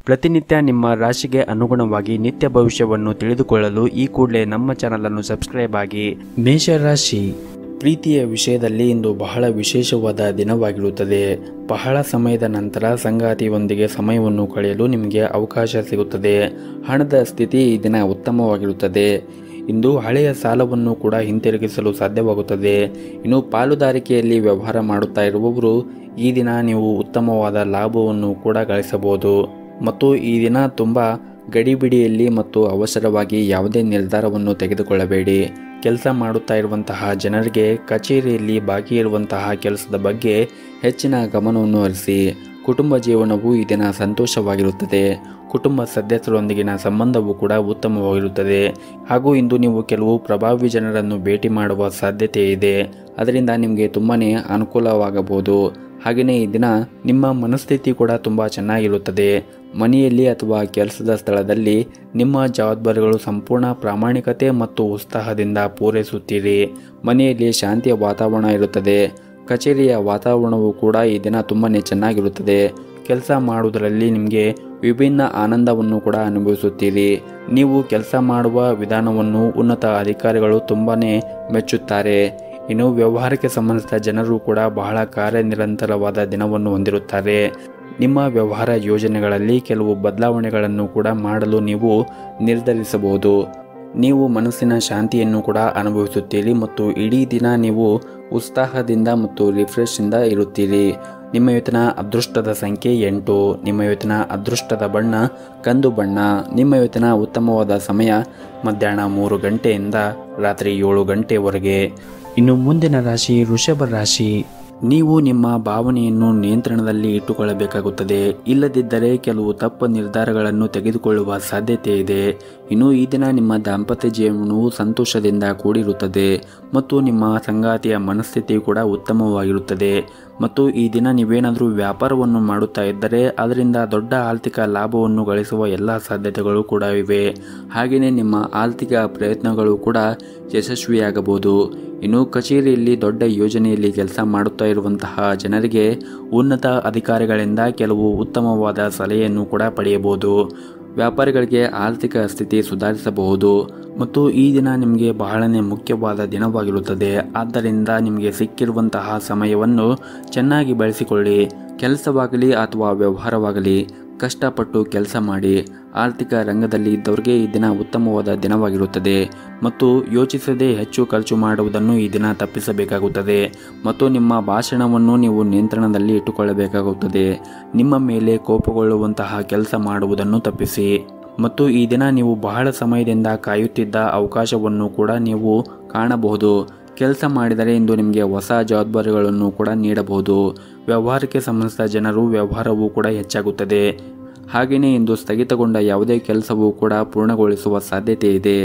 ಪ್ರತಿನಿತ್ಯ ನಿಮ್ಮ ರಾಶಿಗೆ ಅನುಗುಣವಾಗಿ ನಿತ್ಯ ಭವಿಷ್ಯವನ್ನು ತಿಳಿದುಕೊಳ್ಳಲು ಈ ಕೂಡಲೇ ನಮ್ಮ ಚಾನಲನ್ನು ಸಬ್ಸ್ಕ್ರೈಬ್ ಆಗಿ ಮೇಷರಾಶಿ ಪ್ರೀತಿಯ ವಿಷಯದಲ್ಲಿ ಇಂದು ಬಹಳ ವಿಶೇಷವಾದ ದಿನವಾಗಿರುತ್ತದೆ ಬಹಳ ಸಮಯದ ನಂತರ ಸಂಗಾತಿಯೊಂದಿಗೆ ಸಮಯವನ್ನು ಕಳೆಯಲು ನಿಮಗೆ ಅವಕಾಶ ಸಿಗುತ್ತದೆ ಹಣದ ಸ್ಥಿತಿ ಈ ದಿನ ಉತ್ತಮವಾಗಿರುತ್ತದೆ ಇಂದು ಹಳೆಯ ಸಾಲವನ್ನು ಕೂಡ ಹಿಂತಿರುಗಿಸಲು ಸಾಧ್ಯವಾಗುತ್ತದೆ ಇನ್ನು ಪಾಲುದಾರಿಕೆಯಲ್ಲಿ ವ್ಯವಹಾರ ಮಾಡುತ್ತಾ ಇರುವವರು ಈ ದಿನ ನೀವು ಉತ್ತಮವಾದ ಲಾಭವನ್ನು ಕೂಡ ಗಳಿಸಬಹುದು ಮತ್ತು ಈ ದಿನ ತುಂಬ ಗಡಿಬಿಡಿಯಲ್ಲಿ ಮತ್ತು ಅವಸರವಾಗಿ ಯಾವುದೇ ನಿರ್ಧಾರವನ್ನು ತೆಗೆದುಕೊಳ್ಳಬೇಡಿ ಕೆಲಸ ಮಾಡುತ್ತಾ ಇರುವಂತಹ ಜನರಿಗೆ ಕಚೇರಿಯಲ್ಲಿ ಬಾಕಿ ಇರುವಂತಹ ಕೆಲಸದ ಬಗ್ಗೆ ಹೆಚ್ಚಿನ ಗಮನವನ್ನು ಹರಿಸಿ ಕುಟುಂಬ ಜೀವನವು ಈ ದಿನ ಸಂತೋಷವಾಗಿರುತ್ತದೆ ಕುಟುಂಬ ಸದಸ್ಯರೊಂದಿಗಿನ ಸಂಬಂಧವು ಕೂಡ ಉತ್ತಮವಾಗಿರುತ್ತದೆ ಹಾಗೂ ಇಂದು ನೀವು ಕೆಲವು ಪ್ರಭಾವಿ ಜನರನ್ನು ಭೇಟಿ ಮಾಡುವ ಸಾಧ್ಯತೆ ಇದೆ ಅದರಿಂದ ನಿಮಗೆ ತುಂಬಾ ಅನುಕೂಲವಾಗಬಹುದು ಹಾಗೆಯೇ ಈ ದಿನ ನಿಮ್ಮ ಮನಸ್ಥಿತಿ ಕೂಡ ತುಂಬ ಚೆನ್ನಾಗಿರುತ್ತದೆ ಮನೆಯಲ್ಲಿ ಅಥವಾ ಕೆಲಸದ ಸ್ಥಳದಲ್ಲಿ ನಿಮ್ಮ ಜವಾಬ್ದಾರಿಗಳು ಸಂಪೂರ್ಣ ಪ್ರಾಮಾಣಿಕತೆ ಮತ್ತು ಉತ್ಸಾಹದಿಂದ ಪೂರೈಸುತ್ತೀರಿ ಮನೆಯಲ್ಲಿ ಶಾಂತಿಯ ವಾತಾವರಣ ಇರುತ್ತದೆ ಕಚೇರಿಯ ವಾತಾವರಣವು ಕೂಡ ಈ ದಿನ ತುಂಬಾ ಚೆನ್ನಾಗಿರುತ್ತದೆ ಕೆಲಸ ಮಾಡುವುದರಲ್ಲಿ ನಿಮಗೆ ವಿಭಿನ್ನ ಆನಂದವನ್ನು ಕೂಡ ಅನುಭವಿಸುತ್ತೀರಿ ನೀವು ಕೆಲಸ ಮಾಡುವ ವಿಧಾನವನ್ನು ಉನ್ನತ ಅಧಿಕಾರಿಗಳು ತುಂಬಾ ಮೆಚ್ಚುತ್ತಾರೆ ಇನ್ನು ವ್ಯವಹಾರಕ್ಕೆ ಸಂಬಂಧಿಸಿದ ಜನರು ಕೂಡ ಬಹಳ ಕಾರ್ಯನಿರಂತರವಾದ ದಿನವನ್ನು ಹೊಂದಿರುತ್ತಾರೆ ನಿಮ್ಮ ವ್ಯವಹಾರ ಯೋಜನೆಗಳಲ್ಲಿ ಕೆಲವು ಬದಲಾವಣೆಗಳನ್ನು ಕೂಡ ಮಾಡಲು ನೀವು ನಿರ್ಧರಿಸಬಹುದು ನೀವು ಮನಸ್ಸಿನ ಶಾಂತಿಯನ್ನು ಕೂಡ ಅನುಭವಿಸುತ್ತೀರಿ ಮತ್ತು ಇಡೀ ದಿನ ನೀವು ಉತ್ಸಾಹದಿಂದ ಮತ್ತು ರಿಫ್ರೆಶಿಂದ ಇರುತ್ತೀರಿ ನಿಮ್ಮ ಇವತ್ತಿನ ಅದೃಷ್ಟದ ಸಂಖ್ಯೆ ಎಂಟು ನಿಮ್ಮ ಇವತ್ತಿನ ಅದೃಷ್ಟದ ಬಣ್ಣ ಕಂದು ಬಣ್ಣ ನಿಮ್ಮ ಇವತ್ತಿನ ಉತ್ತಮವಾದ ಸಮಯ ಮಧ್ಯಾಹ್ನ ಮೂರು ಗಂಟೆಯಿಂದ ರಾತ್ರಿ ಏಳು ಗಂಟೆವರೆಗೆ ಇನ್ನು ಮುಂದಿನ ರಾಶಿ ವೃಷಭ ರಾಶಿ ನೀವು ನಿಮ್ಮ ಭಾವನೆಯನ್ನು ನಿಯಂತ್ರಣದಲ್ಲಿ ಇಟ್ಟುಕೊಳ್ಳಬೇಕಾಗುತ್ತದೆ ಇಲ್ಲದಿದ್ದರೆ ಕೆಲವು ತಪ್ಪು ನಿರ್ಧಾರಗಳನ್ನು ತೆಗೆದುಕೊಳ್ಳುವ ಸಾಧ್ಯತೆ ಇದೆ ಇನ್ನು ಈ ದಿನ ನಿಮ್ಮ ದಾಂಪತ್ಯ ಜೀವನವು ಸಂತೋಷದಿಂದ ಕೂಡಿರುತ್ತದೆ ಮತ್ತು ನಿಮ್ಮ ಸಂಗಾತಿಯ ಮನಸ್ಥಿತಿ ಕೂಡ ಉತ್ತಮವಾಗಿರುತ್ತದೆ ಮತ್ತು ಈ ದಿನ ನೀವೇನಾದರೂ ವ್ಯಾಪಾರವನ್ನು ಮಾಡುತ್ತಾ ಇದ್ದರೆ ಅದರಿಂದ ದೊಡ್ಡ ಆರ್ಥಿಕ ಲಾಭವನ್ನು ಗಳಿಸುವ ಎಲ್ಲ ಸಾಧ್ಯತೆಗಳು ಕೂಡ ಇವೆ ಹಾಗೆಯೇ ನಿಮ್ಮ ಆರ್ಥಿಕ ಪ್ರಯತ್ನಗಳು ಕೂಡ ಯಶಸ್ವಿಯಾಗಬಹುದು ಇನ್ನು ಕಚೇರಿಯಲ್ಲಿ ದೊಡ್ಡ ಯೋಜನೆಯಲ್ಲಿ ಕೆಲಸ ಮಾಡುತ್ತಾ ಇರುವಂತಹ ಜನರಿಗೆ ಉನ್ನತ ಅಧಿಕಾರಿಗಳಿಂದ ಕೆಲವು ಉತ್ತಮವಾದ ಸಲಹೆಯನ್ನು ಕೂಡ ಪಡೆಯಬಹುದು ವ್ಯಾಪಾರಿಗಳಿಗೆ ಆರ್ಥಿಕ ಸ್ಥಿತಿ ಸುಧಾರಿಸಬಹುದು ಮತ್ತು ಈ ದಿನ ನಿಮಗೆ ಬಹಳನೇ ಮುಖ್ಯವಾದ ದಿನವಾಗಿರುತ್ತದೆ ಆದ್ದರಿಂದ ನಿಮಗೆ ಸಿಕ್ಕಿರುವಂತಹ ಸಮಯವನ್ನು ಚೆನ್ನಾಗಿ ಬಳಸಿಕೊಳ್ಳಿ ಕೆಲಸವಾಗಲಿ ಅಥವಾ ವ್ಯವಹಾರವಾಗಲಿ ಕಷ್ಟಪಟ್ಟು ಕೆಲಸ ಮಾಡಿ ಆರ್ಥಿಕ ರಂಗದಲ್ಲಿ ಇದ್ದವರಿಗೆ ಈ ದಿನ ಉತ್ತಮವಾದ ದಿನವಾಗಿರುತ್ತದೆ ಮತ್ತು ಯೋಚಿಸದೆ ಹೆಚ್ಚು ಖರ್ಚು ಮಾಡುವುದನ್ನು ಈ ದಿನ ತಪ್ಪಿಸಬೇಕಾಗುತ್ತದೆ ಮತ್ತು ನಿಮ್ಮ ಭಾಷಣವನ್ನು ನೀವು ನಿಯಂತ್ರಣದಲ್ಲಿ ಇಟ್ಟುಕೊಳ್ಳಬೇಕಾಗುತ್ತದೆ ನಿಮ್ಮ ಮೇಲೆ ಕೋಪಗೊಳ್ಳುವಂತಹ ಕೆಲಸ ಮಾಡುವುದನ್ನು ತಪ್ಪಿಸಿ ಮತ್ತು ಈ ದಿನ ನೀವು ಬಹಳ ಸಮಯದಿಂದ ಕಾಯುತ್ತಿದ್ದ ಅವಕಾಶವನ್ನು ಕೂಡ ನೀವು ಕಾಣಬಹುದು ಕೆಲಸ ಮಾಡಿದರೆ ಇಂದು ನಿಮಗೆ ಹೊಸ ಜವಾಬ್ದಾರಿಗಳನ್ನು ಕೂಡ ನೀಡಬಹುದು ವ್ಯವಹಾರಕ್ಕೆ ಸಂಬಂಧಿಸಿದ ಜನರು ವ್ಯವಹಾರವೂ ಕೂಡ ಹೆಚ್ಚಾಗುತ್ತದೆ ಹಾಗೆಯೇ ಇಂದು ಸ್ಥಗಿತಗೊಂಡ ಯಾವುದೇ ಕೆಲಸವೂ ಕೂಡ ಪೂರ್ಣಗೊಳಿಸುವ ಸಾಧ್ಯತೆ ಇದೆ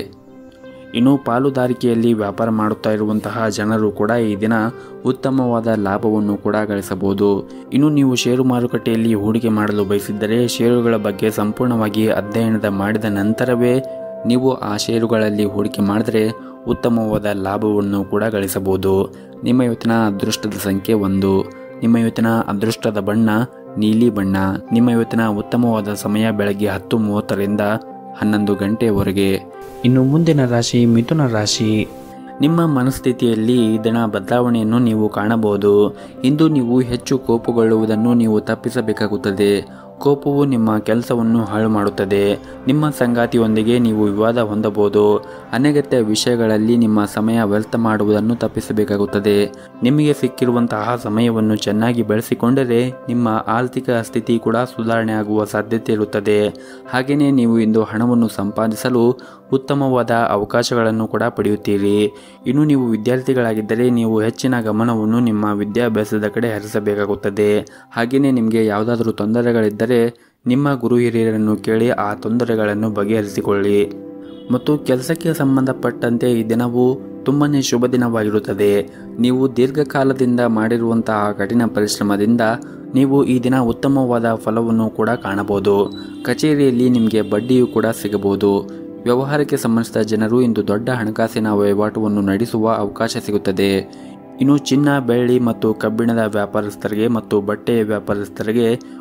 ಇನ್ನು ಪಾಲುದಾರಿಕೆಯಲ್ಲಿ ವ್ಯಾಪಾರ ಮಾಡುತ್ತಾ ಇರುವಂತಹ ಜನರು ಕೂಡ ಈ ದಿನ ಉತ್ತಮವಾದ ಲಾಭವನ್ನು ಕೂಡ ಗಳಿಸಬಹುದು ಇನ್ನು ನೀವು ಷೇರು ಮಾರುಕಟ್ಟೆಯಲ್ಲಿ ಹೂಡಿಕೆ ಮಾಡಲು ಬಯಸಿದ್ದರೆ ಷೇರುಗಳ ಬಗ್ಗೆ ಸಂಪೂರ್ಣವಾಗಿ ಅಧ್ಯಯನದ ಮಾಡಿದ ನಂತರವೇ ನೀವು ಆ ಷೇರುಗಳಲ್ಲಿ ಹೂಡಿಕೆ ಮಾಡಿದರೆ ಉತ್ತಮವಾದ ಲಾಭವನ್ನು ಕೂಡ ಗಳಿಸಬಹುದು ನಿಮ್ಮ ಇವತ್ತಿನ ಅದೃಷ್ಟದ ಸಂಖ್ಯೆ ಒಂದು ನಿಮ್ಮ ಇವತ್ತಿನ ಅದೃಷ್ಟದ ಬಣ್ಣ ನೀಲಿ ಬಣ್ಣ ನಿಮ್ಮ ಇವತ್ತಿನ ಉತ್ತಮವಾದ ಸಮಯ ಬೆಳಗ್ಗೆ ಹತ್ತು ಮೂವತ್ತರಿಂದ ಹನ್ನೊಂದು ಗಂಟೆಯವರೆಗೆ ಇನ್ನು ಮುಂದಿನ ರಾಶಿ ಮಿಥುನ ರಾಶಿ ನಿಮ್ಮ ಮನಸ್ಥಿತಿಯಲ್ಲಿ ಈ ದಿನ ಬದಲಾವಣೆಯನ್ನು ನೀವು ಕಾಣಬಹುದು ಇಂದು ನೀವು ಹೆಚ್ಚು ಕೋಪಗೊಳ್ಳುವುದನ್ನು ನೀವು ತಪ್ಪಿಸಬೇಕಾಗುತ್ತದೆ ಕೋಪವು ನಿಮ್ಮ ಕೆಲಸವನ್ನು ಹಾಳು ಮಾಡುತ್ತದೆ ನಿಮ್ಮ ಸಂಗಾತಿಯೊಂದಿಗೆ ನೀವು ವಿವಾದ ಹೊಂದಬಹುದು ಅನಗತ್ಯ ವಿಷಯಗಳಲ್ಲಿ ನಿಮ್ಮ ಸಮಯ ವ್ಯರ್ಥ ಮಾಡುವುದನ್ನು ತಪ್ಪಿಸಬೇಕಾಗುತ್ತದೆ ನಿಮಗೆ ಸಿಕ್ಕಿರುವಂತಹ ಸಮಯವನ್ನು ಚೆನ್ನಾಗಿ ಬಳಸಿಕೊಂಡರೆ ನಿಮ್ಮ ಆರ್ಥಿಕ ಸ್ಥಿತಿ ಕೂಡ ಸುಧಾರಣೆ ಆಗುವ ಸಾಧ್ಯತೆ ಇರುತ್ತದೆ ಹಾಗೆಯೇ ನೀವು ಇಂದು ಹಣವನ್ನು ಸಂಪಾದಿಸಲು ಉತ್ತಮವಾದ ಅವಕಾಶಗಳನ್ನು ಕೂಡ ಪಡೆಯುತ್ತೀರಿ ಇನ್ನು ನೀವು ವಿದ್ಯಾರ್ಥಿಗಳಾಗಿದ್ದರೆ ನೀವು ಹೆಚ್ಚಿನ ಗಮನವನ್ನು ನಿಮ್ಮ ವಿದ್ಯಾಭ್ಯಾಸದ ಕಡೆ ಹರಿಸಬೇಕಾಗುತ್ತದೆ ಹಾಗೆಯೇ ನಿಮಗೆ ಯಾವುದಾದರೂ ತೊಂದರೆಗಳಿದ್ದರೆ ನಿಮ್ಮ ಗುರು ಹಿರಿಯರನ್ನು ಕೇಳಿ ಆ ತೊಂದರೆಗಳನ್ನು ಬಗೆಹರಿಸಿಕೊಳ್ಳಿ ಮತ್ತು ಕೆಲಸಕ್ಕೆ ಸಂಬಂಧಪಟ್ಟಂತೆ ಈ ದಿನವು ತುಂಬನೇ ಶುಭ ದಿನವಾಗಿರುತ್ತದೆ ನೀವು ದೀರ್ಘಕಾಲದಿಂದ ಮಾಡಿರುವಂತಹ ಕಠಿಣ ಪರಿಶ್ರಮದಿಂದ ನೀವು ಈ ದಿನ ಉತ್ತಮವಾದ ಫಲವನ್ನು ಕೂಡ ಕಾಣಬಹುದು ಕಚೇರಿಯಲ್ಲಿ ನಿಮಗೆ ಬಡ್ಡಿಯೂ ಕೂಡ ಸಿಗಬಹುದು ವ್ಯವಹಾರಕ್ಕೆ ಸಂಬಂಧಿಸಿದ ಜನರು ಇಂದು ದೊಡ್ಡ ಹಣಕಾಸಿನ ವಹಿವಾಟುವನ್ನು ನಡೆಸುವ ಅವಕಾಶ ಸಿಗುತ್ತದೆ ಇನ್ನು ಚಿನ್ನ ಬೆಳ್ಳಿ ಮತ್ತು ಕಬ್ಬಿಣದ ವ್ಯಾಪಾರಸ್ಥರಿಗೆ ಮತ್ತು ಬಟ್ಟೆಯ ವ್ಯಾಪಾರಸ್ಥರಿಗೆ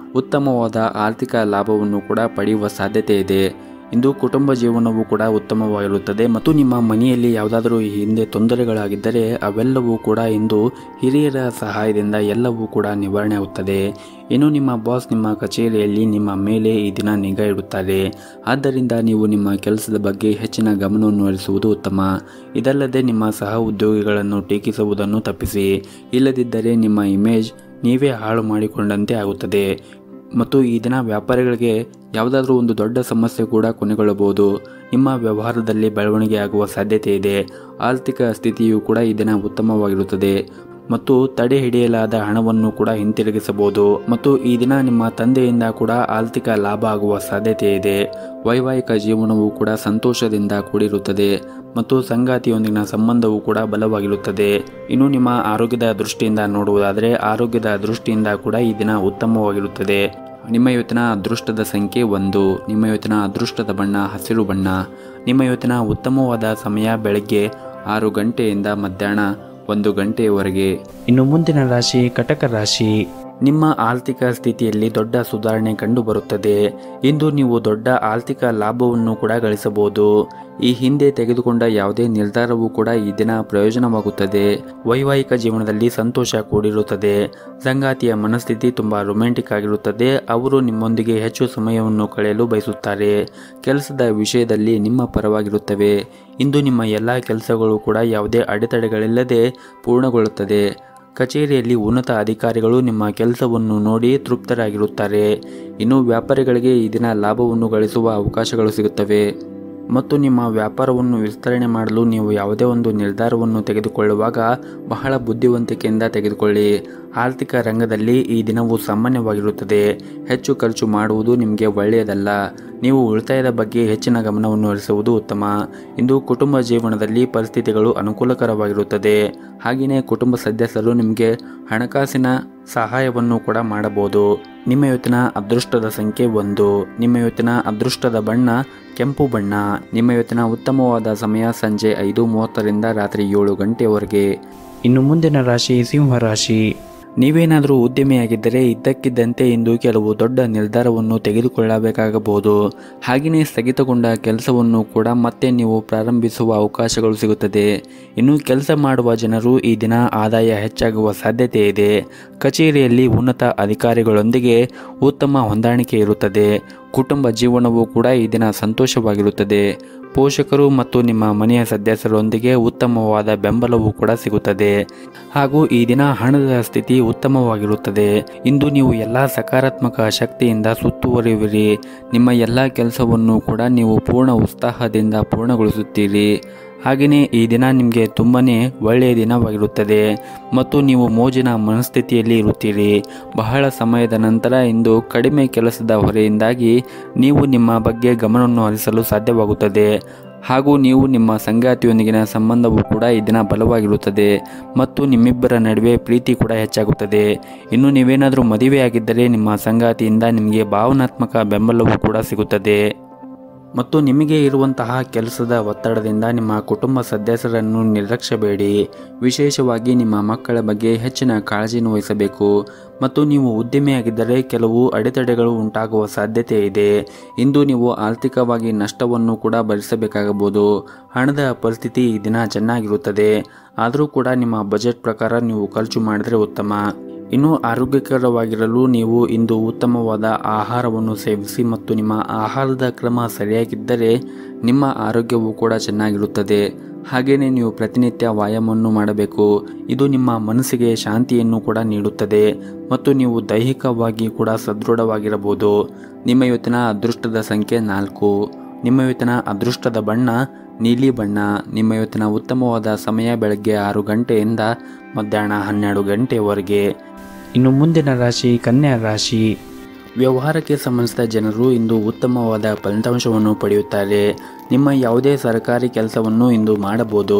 ಉತ್ತಮವಾದ ಆರ್ಥಿಕ ಲಾಭವನ್ನು ಕೂಡ ಪಡೆಯುವ ಸಾಧ್ಯತೆ ಇದೆ ಇಂದು ಕುಟುಂಬ ಜೀವನವು ಕೂಡ ಉತ್ತಮವಾಗಿರುತ್ತದೆ ಮತ್ತು ನಿಮ್ಮ ಮನೆಯಲ್ಲಿ ಯಾವುದಾದರೂ ಈ ಹಿಂದೆ ತೊಂದರೆಗಳಾಗಿದ್ದರೆ ಅವೆಲ್ಲವೂ ಕೂಡ ಇಂದು ಹಿರಿಯರ ಸಹಾಯದಿಂದ ಎಲ್ಲವೂ ಕೂಡ ನಿವಾರಣೆ ಆಗುತ್ತದೆ ಇನ್ನು ನಿಮ್ಮ ಬಾಸ್ ನಿಮ್ಮ ಕಚೇರಿಯಲ್ಲಿ ನಿಮ್ಮ ಮೇಲೆ ಈ ದಿನ ನಿಗಾ ಇಡುತ್ತಾರೆ ಆದ್ದರಿಂದ ನೀವು ನಿಮ್ಮ ಕೆಲಸದ ಬಗ್ಗೆ ಹೆಚ್ಚಿನ ಗಮನವನ್ನು ಹರಿಸುವುದು ಉತ್ತಮ ಇದಲ್ಲದೆ ನಿಮ್ಮ ಸಹ ಉದ್ಯೋಗಿಗಳನ್ನು ಟೀಕಿಸುವುದನ್ನು ತಪ್ಪಿಸಿ ಇಲ್ಲದಿದ್ದರೆ ನಿಮ್ಮ ಇಮೇಜ್ ನೀವೇ ಹಾಳು ಮಾಡಿಕೊಂಡಂತೆ ಆಗುತ್ತದೆ ಮತ್ತು ಈ ದಿನ ವ್ಯಾಪಾರಿಗಳಿಗೆ ಯಾವುದಾದ್ರೂ ಒಂದು ದೊಡ್ಡ ಸಮಸ್ಯೆ ಕೂಡ ಕೊನೆಗೊಳ್ಳಬಹುದು ನಿಮ್ಮ ವ್ಯವಹಾರದಲ್ಲಿ ಬೆಳವಣಿಗೆ ಆಗುವ ಸಾಧ್ಯತೆ ಇದೆ ಆರ್ಥಿಕ ಸ್ಥಿತಿಯು ಕೂಡ ಈ ದಿನ ಉತ್ತಮವಾಗಿರುತ್ತದೆ ಮತ್ತು ತಡೆ ಹಿಡಿಯಲಾದ ಹಣವನ್ನು ಕೂಡ ಹಿಂತಿರುಗಿಸಬಹುದು ಮತ್ತು ಈ ದಿನ ನಿಮ್ಮ ತಂದೆಯಿಂದ ಕೂಡ ಆರ್ಥಿಕ ಲಾಭ ಆಗುವ ಸಾಧ್ಯತೆ ಇದೆ ವೈವಾಹಿಕ ಜೀವನವು ಕೂಡ ಸಂತೋಷದಿಂದ ಕೂಡಿರುತ್ತದೆ ಮತ್ತು ಸಂಗಾತಿಯೊಂದಿಗಿನ ಸಂಬಂಧವು ಕೂಡ ಬಲವಾಗಿರುತ್ತದೆ ಇನ್ನು ನಿಮ್ಮ ಆರೋಗ್ಯದ ದೃಷ್ಟಿಯಿಂದ ನೋಡುವುದಾದರೆ ಆರೋಗ್ಯದ ದೃಷ್ಟಿಯಿಂದ ಕೂಡ ಈ ದಿನ ಉತ್ತಮವಾಗಿರುತ್ತದೆ ನಿಮ್ಮ ಇವತ್ತಿನ ಅದೃಷ್ಟದ ಸಂಖ್ಯೆ ಒಂದು ನಿಮ್ಮ ಇವತ್ತಿನ ಅದೃಷ್ಟದ ಬಣ್ಣ ಹಸಿರು ಬಣ್ಣ ನಿಮ್ಮ ಇವತ್ತಿನ ಉತ್ತಮವಾದ ಸಮಯ ಬೆಳಗ್ಗೆ ಆರು ಗಂಟೆಯಿಂದ ಮಧ್ಯಾಹ್ನ ಒಂದು ಗಂಟೆಯವರೆಗೆ ಇನ್ನು ಮುಂದಿನ ರಾಶಿ ಕಟಕ ರಾಶಿ ನಿಮ್ಮ ಆರ್ಥಿಕ ಸ್ಥಿತಿಯಲ್ಲಿ ದೊಡ್ಡ ಸುಧಾರಣೆ ಕಂಡುಬರುತ್ತದೆ ಇಂದು ನೀವು ದೊಡ್ಡ ಆರ್ಥಿಕ ಲಾಭವನ್ನು ಕೂಡ ಗಳಿಸಬಹುದು ಈ ಹಿಂದೆ ತೆಗೆದುಕೊಂಡ ಯಾವುದೇ ನಿರ್ಧಾರವೂ ಕೂಡ ಈ ದಿನ ಪ್ರಯೋಜನವಾಗುತ್ತದೆ ವೈವಾಹಿಕ ಜೀವನದಲ್ಲಿ ಸಂತೋಷ ಕೂಡಿರುತ್ತದೆ ಸಂಗಾತಿಯ ಮನಸ್ಥಿತಿ ತುಂಬ ರೊಮ್ಯಾಂಟಿಕ್ ಆಗಿರುತ್ತದೆ ಅವರು ನಿಮ್ಮೊಂದಿಗೆ ಹೆಚ್ಚು ಸಮಯವನ್ನು ಕಳೆಯಲು ಬಯಸುತ್ತಾರೆ ಕೆಲಸದ ವಿಷಯದಲ್ಲಿ ನಿಮ್ಮ ಪರವಾಗಿರುತ್ತವೆ ಇಂದು ನಿಮ್ಮ ಎಲ್ಲ ಕೆಲಸಗಳು ಕೂಡ ಯಾವುದೇ ಅಡೆತಡೆಗಳಿಲ್ಲದೆ ಪೂರ್ಣಗೊಳ್ಳುತ್ತದೆ ಕಚೇರಿಯಲ್ಲಿ ಉನ್ನತ ಅಧಿಕಾರಿಗಳು ನಿಮ್ಮ ಕೆಲಸವನ್ನು ನೋಡಿ ತೃಪ್ತರಾಗಿರುತ್ತಾರೆ ಇನ್ನು ವ್ಯಾಪಾರಿಗಳಿಗೆ ಈ ದಿನ ಲಾಭವನ್ನು ಗಳಿಸುವ ಅವಕಾಶಗಳು ಸಿಗುತ್ತವೆ ಮತ್ತು ನಿಮ್ಮ ವ್ಯಾಪಾರವನ್ನು ವಿಸ್ತರಣೆ ಮಾಡಲು ನೀವು ಯಾವುದೇ ಒಂದು ನಿರ್ಧಾರವನ್ನು ತೆಗೆದುಕೊಳ್ಳುವಾಗ ಬಹಳ ಬುದ್ಧಿವಂತಿಕೆಯಿಂದ ತೆಗೆದುಕೊಳ್ಳಿ ಆರ್ಥಿಕ ರಂಗದಲ್ಲಿ ಈ ದಿನವು ಸಾಮಾನ್ಯವಾಗಿರುತ್ತದೆ ಹೆಚ್ಚು ಖರ್ಚು ಮಾಡುವುದು ನಿಮಗೆ ಒಳ್ಳೆಯದಲ್ಲ ನೀವು ಉಳಿತಾಯದ ಬಗ್ಗೆ ಹೆಚ್ಚಿನ ಗಮನವನ್ನು ಹರಿಸುವುದು ಉತ್ತಮ ಇಂದು ಕುಟುಂಬ ಜೀವನದಲ್ಲಿ ಪರಿಸ್ಥಿತಿಗಳು ಅನುಕೂಲಕರವಾಗಿರುತ್ತದೆ ಹಾಗೆಯೇ ಕುಟುಂಬ ಸದಸ್ಯರು ನಿಮಗೆ ಹಣಕಾಸಿನ ಸಹಾಯವನ್ನು ಕೂಡ ಮಾಡಬಹುದು ನಿಮ್ಮ ಇವತ್ತಿನ ಅದೃಷ್ಟದ ಸಂಖ್ಯೆ ಒಂದು ನಿಮ್ಮ ಇವತ್ತಿನ ಅದೃಷ್ಟದ ಬಣ್ಣ ಕೆಂಪು ಬಣ್ಣ ನಿಮ್ಮ ಇವತ್ತಿನ ಉತ್ತಮವಾದ ಸಮಯ ಸಂಜೆ ಐದು ಮೂವತ್ತರಿಂದ ರಾತ್ರಿ ಏಳು ಗಂಟೆಯವರೆಗೆ ಇನ್ನು ಮುಂದಿನ ರಾಶಿ ಸಿಂಹ ರಾಶಿ ನೀವೇನಾದರೂ ಉದ್ಯಮಿಯಾಗಿದ್ದರೆ ಇದ್ದಕ್ಕಿದ್ದಂತೆ ಇಂದು ಕೆಲವು ದೊಡ್ಡ ನಿರ್ಧಾರವನ್ನು ತೆಗೆದುಕೊಳ್ಳಬೇಕಾಗಬಹುದು ಹಾಗೆಯೇ ಸ್ಥಗಿತಗೊಂಡ ಕೆಲಸವನ್ನು ಕೂಡ ಮತ್ತೆ ನೀವು ಪ್ರಾರಂಭಿಸುವ ಅವಕಾಶಗಳು ಸಿಗುತ್ತದೆ ಇನ್ನು ಕೆಲಸ ಮಾಡುವ ಜನರು ಈ ದಿನ ಆದಾಯ ಹೆಚ್ಚಾಗುವ ಸಾಧ್ಯತೆ ಇದೆ ಕಚೇರಿಯಲ್ಲಿ ಉನ್ನತ ಅಧಿಕಾರಿಗಳೊಂದಿಗೆ ಉತ್ತಮ ಹೊಂದಾಣಿಕೆ ಇರುತ್ತದೆ ಕುಟುಂಬ ಜೀವನವೂ ಕೂಡ ಈ ದಿನ ಸಂತೋಷವಾಗಿರುತ್ತದೆ ಪೋಷಕರು ಮತ್ತು ನಿಮ್ಮ ಮನೆಯ ಸದಸ್ಯರೊಂದಿಗೆ ಉತ್ತಮವಾದ ಬೆಂಬಲವೂ ಕೂಡ ಸಿಗುತ್ತದೆ ಹಾಗೂ ಈ ದಿನ ಹಣದ ಸ್ಥಿತಿ ಉತ್ತಮವಾಗಿರುತ್ತದೆ ಇಂದು ನೀವು ಎಲ್ಲ ಸಕಾರಾತ್ಮಕ ಶಕ್ತಿಯಿಂದ ಸುತ್ತುವರಿಯುವಿರಿ ನಿಮ್ಮ ಎಲ್ಲ ಕೆಲಸವನ್ನು ಕೂಡ ನೀವು ಪೂರ್ಣ ಉತ್ಸಾಹದಿಂದ ಪೂರ್ಣಗೊಳಿಸುತ್ತೀರಿ ಹಾಗೆಯೇ ಈ ದಿನ ನಿಮಗೆ ತುಂಬಾ ಒಳ್ಳೆಯ ದಿನವಾಗಿರುತ್ತದೆ ಮತ್ತು ನೀವು ಮೋಜಿನ ಮನಸ್ಥಿತಿಯಲ್ಲಿ ಇರುತ್ತೀರಿ ಬಹಳ ಸಮಯದ ನಂತರ ಇಂದು ಕಡಿಮೆ ಕೆಲಸದ ಹೊರೆಯಿಂದಾಗಿ ನೀವು ನಿಮ್ಮ ಬಗ್ಗೆ ಗಮನವನ್ನು ಹರಿಸಲು ಸಾಧ್ಯವಾಗುತ್ತದೆ ಹಾಗೂ ನೀವು ನಿಮ್ಮ ಸಂಗಾತಿಯೊಂದಿಗಿನ ಸಂಬಂಧವೂ ಕೂಡ ಈ ದಿನ ಬಲವಾಗಿರುತ್ತದೆ ಮತ್ತು ನಿಮ್ಮಿಬ್ಬರ ನಡುವೆ ಪ್ರೀತಿ ಕೂಡ ಹೆಚ್ಚಾಗುತ್ತದೆ ಇನ್ನು ನೀವೇನಾದರೂ ಮದುವೆಯಾಗಿದ್ದರೆ ನಿಮ್ಮ ಸಂಗಾತಿಯಿಂದ ನಿಮಗೆ ಭಾವನಾತ್ಮಕ ಬೆಂಬಲವೂ ಕೂಡ ಸಿಗುತ್ತದೆ ಮತ್ತು ನಿಮಗೆ ಇರುವಂತಹ ಕೆಲಸದ ಒತ್ತಡದಿಂದ ನಿಮ್ಮ ಕುಟುಂಬ ಸದಸ್ಯರನ್ನು ನಿರ್ಲಕ್ಷ್ಯಬೇಡಿ ವಿಶೇಷವಾಗಿ ನಿಮ್ಮ ಮಕ್ಕಳ ಬಗ್ಗೆ ಹೆಚ್ಚಿನ ಕಾಳಜಿಯನ್ನು ವಹಿಸಬೇಕು ಮತ್ತು ನೀವು ಉದ್ಯಮಿಯಾಗಿದ್ದರೆ ಕೆಲವು ಅಡೆತಡೆಗಳು ಉಂಟಾಗುವ ಸಾಧ್ಯತೆ ಇದೆ ಇಂದು ನೀವು ಆರ್ಥಿಕವಾಗಿ ನಷ್ಟವನ್ನು ಕೂಡ ಭರಿಸಬೇಕಾಗಬಹುದು ಹಣದ ಪರಿಸ್ಥಿತಿ ಈ ದಿನ ಚೆನ್ನಾಗಿರುತ್ತದೆ ಆದರೂ ಕೂಡ ನಿಮ್ಮ ಬಜೆಟ್ ಪ್ರಕಾರ ನೀವು ಖರ್ಚು ಮಾಡಿದರೆ ಉತ್ತಮ ಇನ್ನು ಆರೋಗ್ಯಕರವಾಗಿರಲು ನೀವು ಇಂದು ಉತ್ತಮವಾದ ಆಹಾರವನ್ನು ಸೇವಿಸಿ ಮತ್ತು ನಿಮ್ಮ ಆಹಾರದ ಕ್ರಮ ಸರಿಯಾಗಿದ್ದರೆ ನಿಮ್ಮ ಆರೋಗ್ಯವು ಕೂಡ ಚೆನ್ನಾಗಿರುತ್ತದೆ ಹಾಗೆಯೇ ನೀವು ಪ್ರತಿನಿತ್ಯ ವ್ಯಾಯಾಮವನ್ನು ಮಾಡಬೇಕು ಇದು ನಿಮ್ಮ ಮನಸ್ಸಿಗೆ ಶಾಂತಿಯನ್ನು ಕೂಡ ನೀಡುತ್ತದೆ ಮತ್ತು ನೀವು ದೈಹಿಕವಾಗಿ ಕೂಡ ಸದೃಢವಾಗಿರಬಹುದು ನಿಮ್ಮ ಇವತ್ತಿನ ಅದೃಷ್ಟದ ಸಂಖ್ಯೆ ನಾಲ್ಕು ನಿಮ್ಮ ಇವತ್ತಿನ ಅದೃಷ್ಟದ ಬಣ್ಣ ನೀಲಿ ಬಣ್ಣ ನಿಮ್ಮ ಇವತ್ತಿನ ಉತ್ತಮವಾದ ಸಮಯ ಬೆಳಗ್ಗೆ ಆರು ಗಂಟೆಯಿಂದ ಮಧ್ಯಾಹ್ನ ಹನ್ನೆರಡು ಗಂಟೆಯವರೆಗೆ ಇನ್ನು ಮುಂದಿನ ರಾಶಿ ಕನ್ಯಾ ರಾಶಿ ವ್ಯವಹಾರಕ್ಕೆ ಸಂಬಂಧಿಸಿದ ಜನರು ಇಂದು ಉತ್ತಮವಾದ ಫಲಿತಾಂಶವನ್ನು ಪಡೆಯುತ್ತಾರೆ ನಿಮ್ಮ ಯಾವುದೇ ಸರ್ಕಾರಿ ಕೆಲಸವನ್ನು ಇಂದು ಮಾಡಬಹುದು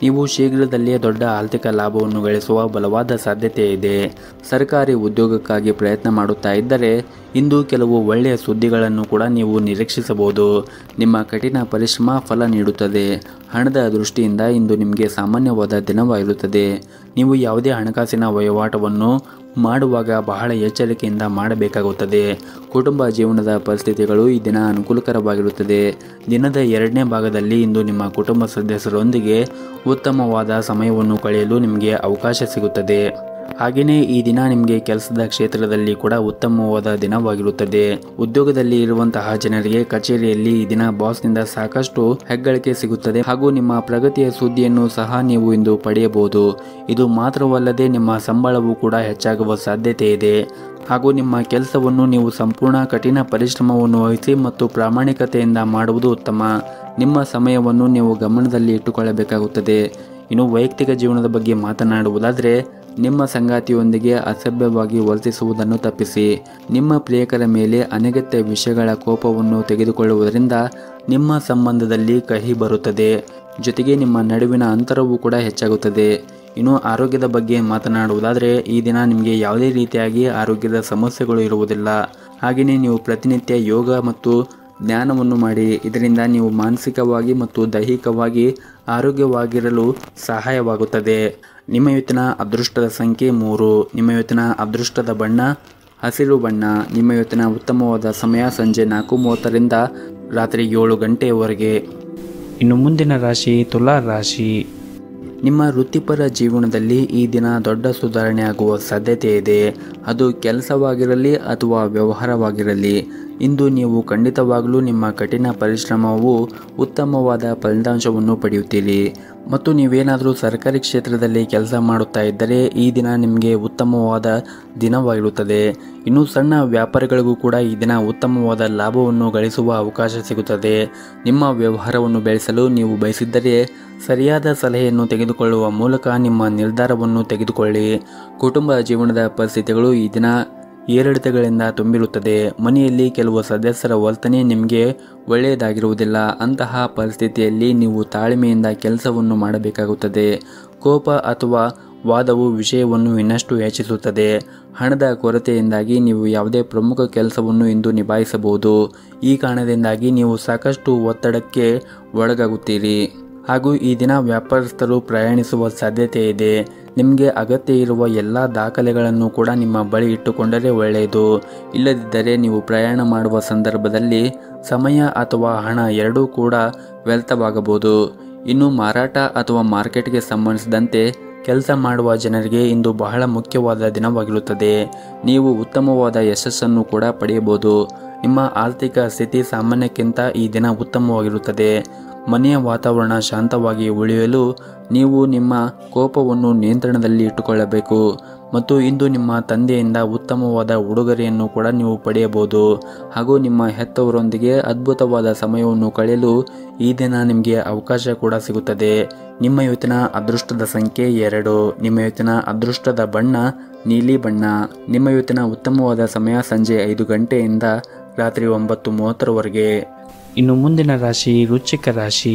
ನೀವು ಶೀಘ್ರದಲ್ಲೇ ದೊಡ್ಡ ಆರ್ಥಿಕ ಲಾಭವನ್ನು ಗಳಿಸುವ ಬಲವಾದ ಸಾಧ್ಯತೆ ಇದೆ ಸರ್ಕಾರಿ ಉದ್ಯೋಗಕ್ಕಾಗಿ ಪ್ರಯತ್ನ ಮಾಡುತ್ತಾ ಇದ್ದರೆ ಇಂದು ಕೆಲವು ಒಳ್ಳೆಯ ಸುದ್ದಿಗಳನ್ನು ಕೂಡ ನೀವು ನಿರೀಕ್ಷಿಸಬಹುದು ನಿಮ್ಮ ಕಠಿಣ ಪರಿಶ್ರಮ ಫಲ ನೀಡುತ್ತದೆ ಹಣದ ದೃಷ್ಟಿಯಿಂದ ಇಂದು ನಿಮಗೆ ಸಾಮಾನ್ಯವಾದ ದಿನವಾಗಿರುತ್ತದೆ ನೀವು ಯಾವುದೇ ಹಣಕಾಸಿನ ವಹಿವಾಟವನ್ನು ಮಾಡುವಾಗ ಬಹಳ ಎಚ್ಚರಿಕೆಯಿಂದ ಮಾಡಬೇಕಾಗುತ್ತದೆ ಕುಟುಂಬ ಜೀವನದ ಪರಿಸ್ಥಿತಿಗಳು ಈ ದಿನ ಅನುಕೂಲಕರವಾಗಿರುತ್ತದೆ ದಿನದ ಎರಡನೇ ಭಾಗದಲ್ಲಿ ಇಂದು ನಿಮ್ಮ ಕುಟುಂಬ ಸದಸ್ಯರೊಂದಿಗೆ ಉತ್ತಮವಾದ ಸಮಯವನ್ನು ಕಳೆಯಲು ನಿಮಗೆ ಅವಕಾಶ ಸಿಗುತ್ತದೆ ಹಾಗೆಯೇ ಈ ದಿನ ನಿಮಗೆ ಕೆಲಸದ ಕ್ಷೇತ್ರದಲ್ಲಿ ಕೂಡ ಉತ್ತಮವಾದ ದಿನವಾಗಿರುತ್ತದೆ ಉದ್ಯೋಗದಲ್ಲಿ ಇರುವಂತಹ ಜನರಿಗೆ ಕಚೇರಿಯಲ್ಲಿ ಈ ದಿನ ಬಾಸ್ನಿಂದ ಸಾಕಷ್ಟು ಹೆಗ್ಗಳಿಕೆ ಸಿಗುತ್ತದೆ ಹಾಗೂ ನಿಮ್ಮ ಪ್ರಗತಿಯ ಸುದ್ದಿಯನ್ನು ಸಹ ನೀವು ಇಂದು ಪಡೆಯಬಹುದು ಇದು ಮಾತ್ರವಲ್ಲದೆ ನಿಮ್ಮ ಸಂಬಳವೂ ಕೂಡ ಹೆಚ್ಚಾಗುವ ಸಾಧ್ಯತೆ ಇದೆ ಹಾಗೂ ನಿಮ್ಮ ಕೆಲಸವನ್ನು ನೀವು ಸಂಪೂರ್ಣ ಕಠಿಣ ಪರಿಶ್ರಮವನ್ನು ವಹಿಸಿ ಮತ್ತು ಪ್ರಾಮಾಣಿಕತೆಯಿಂದ ಮಾಡುವುದು ಉತ್ತಮ ನಿಮ್ಮ ಸಮಯವನ್ನು ನೀವು ಗಮನದಲ್ಲಿ ಇಟ್ಟುಕೊಳ್ಳಬೇಕಾಗುತ್ತದೆ ಇನ್ನು ವೈಯಕ್ತಿಕ ಜೀವನದ ಬಗ್ಗೆ ಮಾತನಾಡುವುದಾದರೆ ನಿಮ್ಮ ಸಂಗಾತಿಯೊಂದಿಗೆ ಅಸಭ್ಯವಾಗಿ ವರ್ತಿಸುವುದನ್ನು ತಪ್ಪಿಸಿ ನಿಮ್ಮ ಪ್ರಿಯಕರ ಮೇಲೆ ಅನಗತ್ಯ ವಿಷಯಗಳ ಕೋಪವನ್ನು ತೆಗೆದುಕೊಳ್ಳುವುದರಿಂದ ನಿಮ್ಮ ಸಂಬಂಧದಲ್ಲಿ ಕಹಿ ಬರುತ್ತದೆ ಜೊತೆಗೆ ನಿಮ್ಮ ನಡುವಿನ ಅಂತರವೂ ಕೂಡ ಹೆಚ್ಚಾಗುತ್ತದೆ ಇನ್ನು ಆರೋಗ್ಯದ ಬಗ್ಗೆ ಮಾತನಾಡುವುದಾದರೆ ಈ ದಿನ ನಿಮಗೆ ಯಾವುದೇ ರೀತಿಯಾಗಿ ಆರೋಗ್ಯದ ಸಮಸ್ಯೆಗಳು ಇರುವುದಿಲ್ಲ ಹಾಗೆಯೇ ನೀವು ಪ್ರತಿನಿತ್ಯ ಯೋಗ ಮತ್ತು ಜ್ಞಾನವನ್ನು ಮಾಡಿ ಇದರಿಂದ ನೀವು ಮಾನಸಿಕವಾಗಿ ಮತ್ತು ದೈಹಿಕವಾಗಿ ಆರೋಗ್ಯವಾಗಿರಲು ಸಹಾಯವಾಗುತ್ತದೆ ನಿಮ್ಮ ಇವತ್ತಿನ ಅದೃಷ್ಟದ ಸಂಖ್ಯೆ ಮೂರು ನಿಮ್ಮ ಇವತ್ತಿನ ಅದೃಷ್ಟದ ಬಣ್ಣ ಹಸಿರು ಬಣ್ಣ ನಿಮ್ಮ ಇವತ್ತಿನ ಉತ್ತಮವಾದ ಸಮಯ ಸಂಜೆ ನಾಲ್ಕು ಮೂವತ್ತರಿಂದ ರಾತ್ರಿ ಏಳು ಗಂಟೆಯವರೆಗೆ ಇನ್ನು ಮುಂದಿನ ರಾಶಿ ತುಲಾ ರಾಶಿ ನಿಮ್ಮ ವೃತ್ತಿಪರ ಜೀವನದಲ್ಲಿ ಈ ದಿನ ದೊಡ್ಡ ಸುಧಾರಣೆ ಆಗುವ ಸಾಧ್ಯತೆ ಇದೆ ಅದು ಕೆಲಸವಾಗಿರಲಿ ಅಥವಾ ವ್ಯವಹಾರವಾಗಿರಲಿ ಇಂದು ನೀವು ಖಂಡಿತವಾಗಲೂ ನಿಮ್ಮ ಕಠಿಣ ಪರಿಶ್ರಮವು ಉತ್ತಮವಾದ ಫಲಿತಾಂಶವನ್ನು ಪಡೆಯುತ್ತೀರಿ ಮತ್ತು ನೀವೇನಾದರೂ ಸರ್ಕಾರಿ ಕ್ಷೇತ್ರದಲ್ಲಿ ಕೆಲಸ ಮಾಡುತ್ತಾ ಇದ್ದರೆ ಈ ದಿನ ನಿಮಗೆ ಉತ್ತಮವಾದ ದಿನವಾಗಿರುತ್ತದೆ ಇನ್ನು ಸಣ್ಣ ವ್ಯಾಪಾರಿಗಳಿಗೂ ಕೂಡ ಈ ದಿನ ಉತ್ತಮವಾದ ಲಾಭವನ್ನು ಗಳಿಸುವ ಅವಕಾಶ ಸಿಗುತ್ತದೆ ನಿಮ್ಮ ವ್ಯವಹಾರವನ್ನು ಬೆಳೆಸಲು ನೀವು ಬಯಸಿದ್ದರೆ ಸರಿಯಾದ ಸಲಹೆಯನ್ನು ತೆಗೆದುಕೊಳ್ಳುವ ಮೂಲಕ ನಿಮ್ಮ ನಿರ್ಧಾರವನ್ನು ತೆಗೆದುಕೊಳ್ಳಿ ಕುಟುಂಬ ಜೀವನದ ಪರಿಸ್ಥಿತಿಗಳು ಈ ದಿನ ಏರಿಳಿತಗಳಿಂದ ತುಂಬಿರುತ್ತದೆ ಮನೆಯಲ್ಲಿ ಕೆಲವು ಸದಸ್ಯರ ವರ್ತನೆ ನಿಮಗೆ ಒಳ್ಳೆಯದಾಗಿರುವುದಿಲ್ಲ ಅಂತಹ ಪರಿಸ್ಥಿತಿಯಲ್ಲಿ ನೀವು ತಾಳ್ಮೆಯಿಂದ ಕೆಲಸವನ್ನು ಮಾಡಬೇಕಾಗುತ್ತದೆ ಕೋಪ ಅಥವಾ ವಾದವು ವಿಷಯವನ್ನು ಇನ್ನಷ್ಟು ಹೆಚ್ಚಿಸುತ್ತದೆ ಹಣದ ಕೊರತೆಯಿಂದಾಗಿ ನೀವು ಯಾವುದೇ ಪ್ರಮುಖ ಕೆಲಸವನ್ನು ಇಂದು ನಿಭಾಯಿಸಬಹುದು ಈ ಕಾರಣದಿಂದಾಗಿ ನೀವು ಸಾಕಷ್ಟು ಒತ್ತಡಕ್ಕೆ ಒಳಗಾಗುತ್ತೀರಿ ಹಾಗೂ ಈ ದಿನ ವ್ಯಾಪಾರಸ್ಥರು ಪ್ರಯಾಣಿಸುವ ಸಾಧ್ಯತೆ ಇದೆ ನಿಮಗೆ ಅಗತ್ಯ ಇರುವ ಎಲ್ಲ ದಾಖಲೆಗಳನ್ನು ಕೂಡ ನಿಮ್ಮ ಬಳಿ ಇಟ್ಟುಕೊಂಡರೆ ಒಳ್ಳೆಯದು ಇಲ್ಲದಿದ್ದರೆ ನೀವು ಪ್ರಯಾಣ ಮಾಡುವ ಸಂದರ್ಭದಲ್ಲಿ ಸಮಯ ಅಥವಾ ಹಣ ಎರಡೂ ಕೂಡ ವ್ಯರ್ಥವಾಗಬಹುದು ಇನ್ನು ಮಾರಾಟ ಅಥವಾ ಮಾರ್ಕೆಟ್ಗೆ ಸಂಬಂಧಿಸಿದಂತೆ ಕೆಲಸ ಮಾಡುವ ಜನರಿಗೆ ಇಂದು ಬಹಳ ಮುಖ್ಯವಾದ ದಿನವಾಗಿರುತ್ತದೆ ನೀವು ಉತ್ತಮವಾದ ಯಶಸ್ಸನ್ನು ಕೂಡ ಪಡೆಯಬಹುದು ನಿಮ್ಮ ಆರ್ಥಿಕ ಸ್ಥಿತಿ ಸಾಮಾನ್ಯಕ್ಕಿಂತ ಈ ದಿನ ಉತ್ತಮವಾಗಿರುತ್ತದೆ ಮನೆಯ ವಾತಾವರಣ ಶಾಂತವಾಗಿ ಉಳಿಯಲು ನೀವು ನಿಮ್ಮ ಕೋಪವನ್ನು ನಿಯಂತ್ರಣದಲ್ಲಿ ಇಟ್ಟುಕೊಳ್ಳಬೇಕು ಮತ್ತು ಇಂದು ನಿಮ್ಮ ತಂದೆಯಿಂದ ಉತ್ತಮವಾದ ಉಡುಗೊರೆಯನ್ನು ಕೂಡ ನೀವು ಪಡೆಯಬಹುದು ಹಾಗೂ ನಿಮ್ಮ ಹೆತ್ತವರೊಂದಿಗೆ ಅದ್ಭುತವಾದ ಸಮಯವನ್ನು ಕಳೆಯಲು ಈ ದಿನ ನಿಮಗೆ ಅವಕಾಶ ಕೂಡ ಸಿಗುತ್ತದೆ ನಿಮ್ಮ ಇವತ್ತಿನ ಅದೃಷ್ಟದ ಸಂಖ್ಯೆ ಎರಡು ನಿಮ್ಮ ಇವತ್ತಿನ ಅದೃಷ್ಟದ ಬಣ್ಣ ನೀಲಿ ಬಣ್ಣ ನಿಮ್ಮ ಇವತ್ತಿನ ಉತ್ತಮವಾದ ಸಮಯ ಸಂಜೆ ಐದು ಗಂಟೆಯಿಂದ ರಾತ್ರಿ ಒಂಬತ್ತು ಮೂವತ್ತರವರೆಗೆ ಇನ್ನು ಮುಂದಿನ ರಾಶಿ ವೃಶ್ಚಿಕ ರಾಶಿ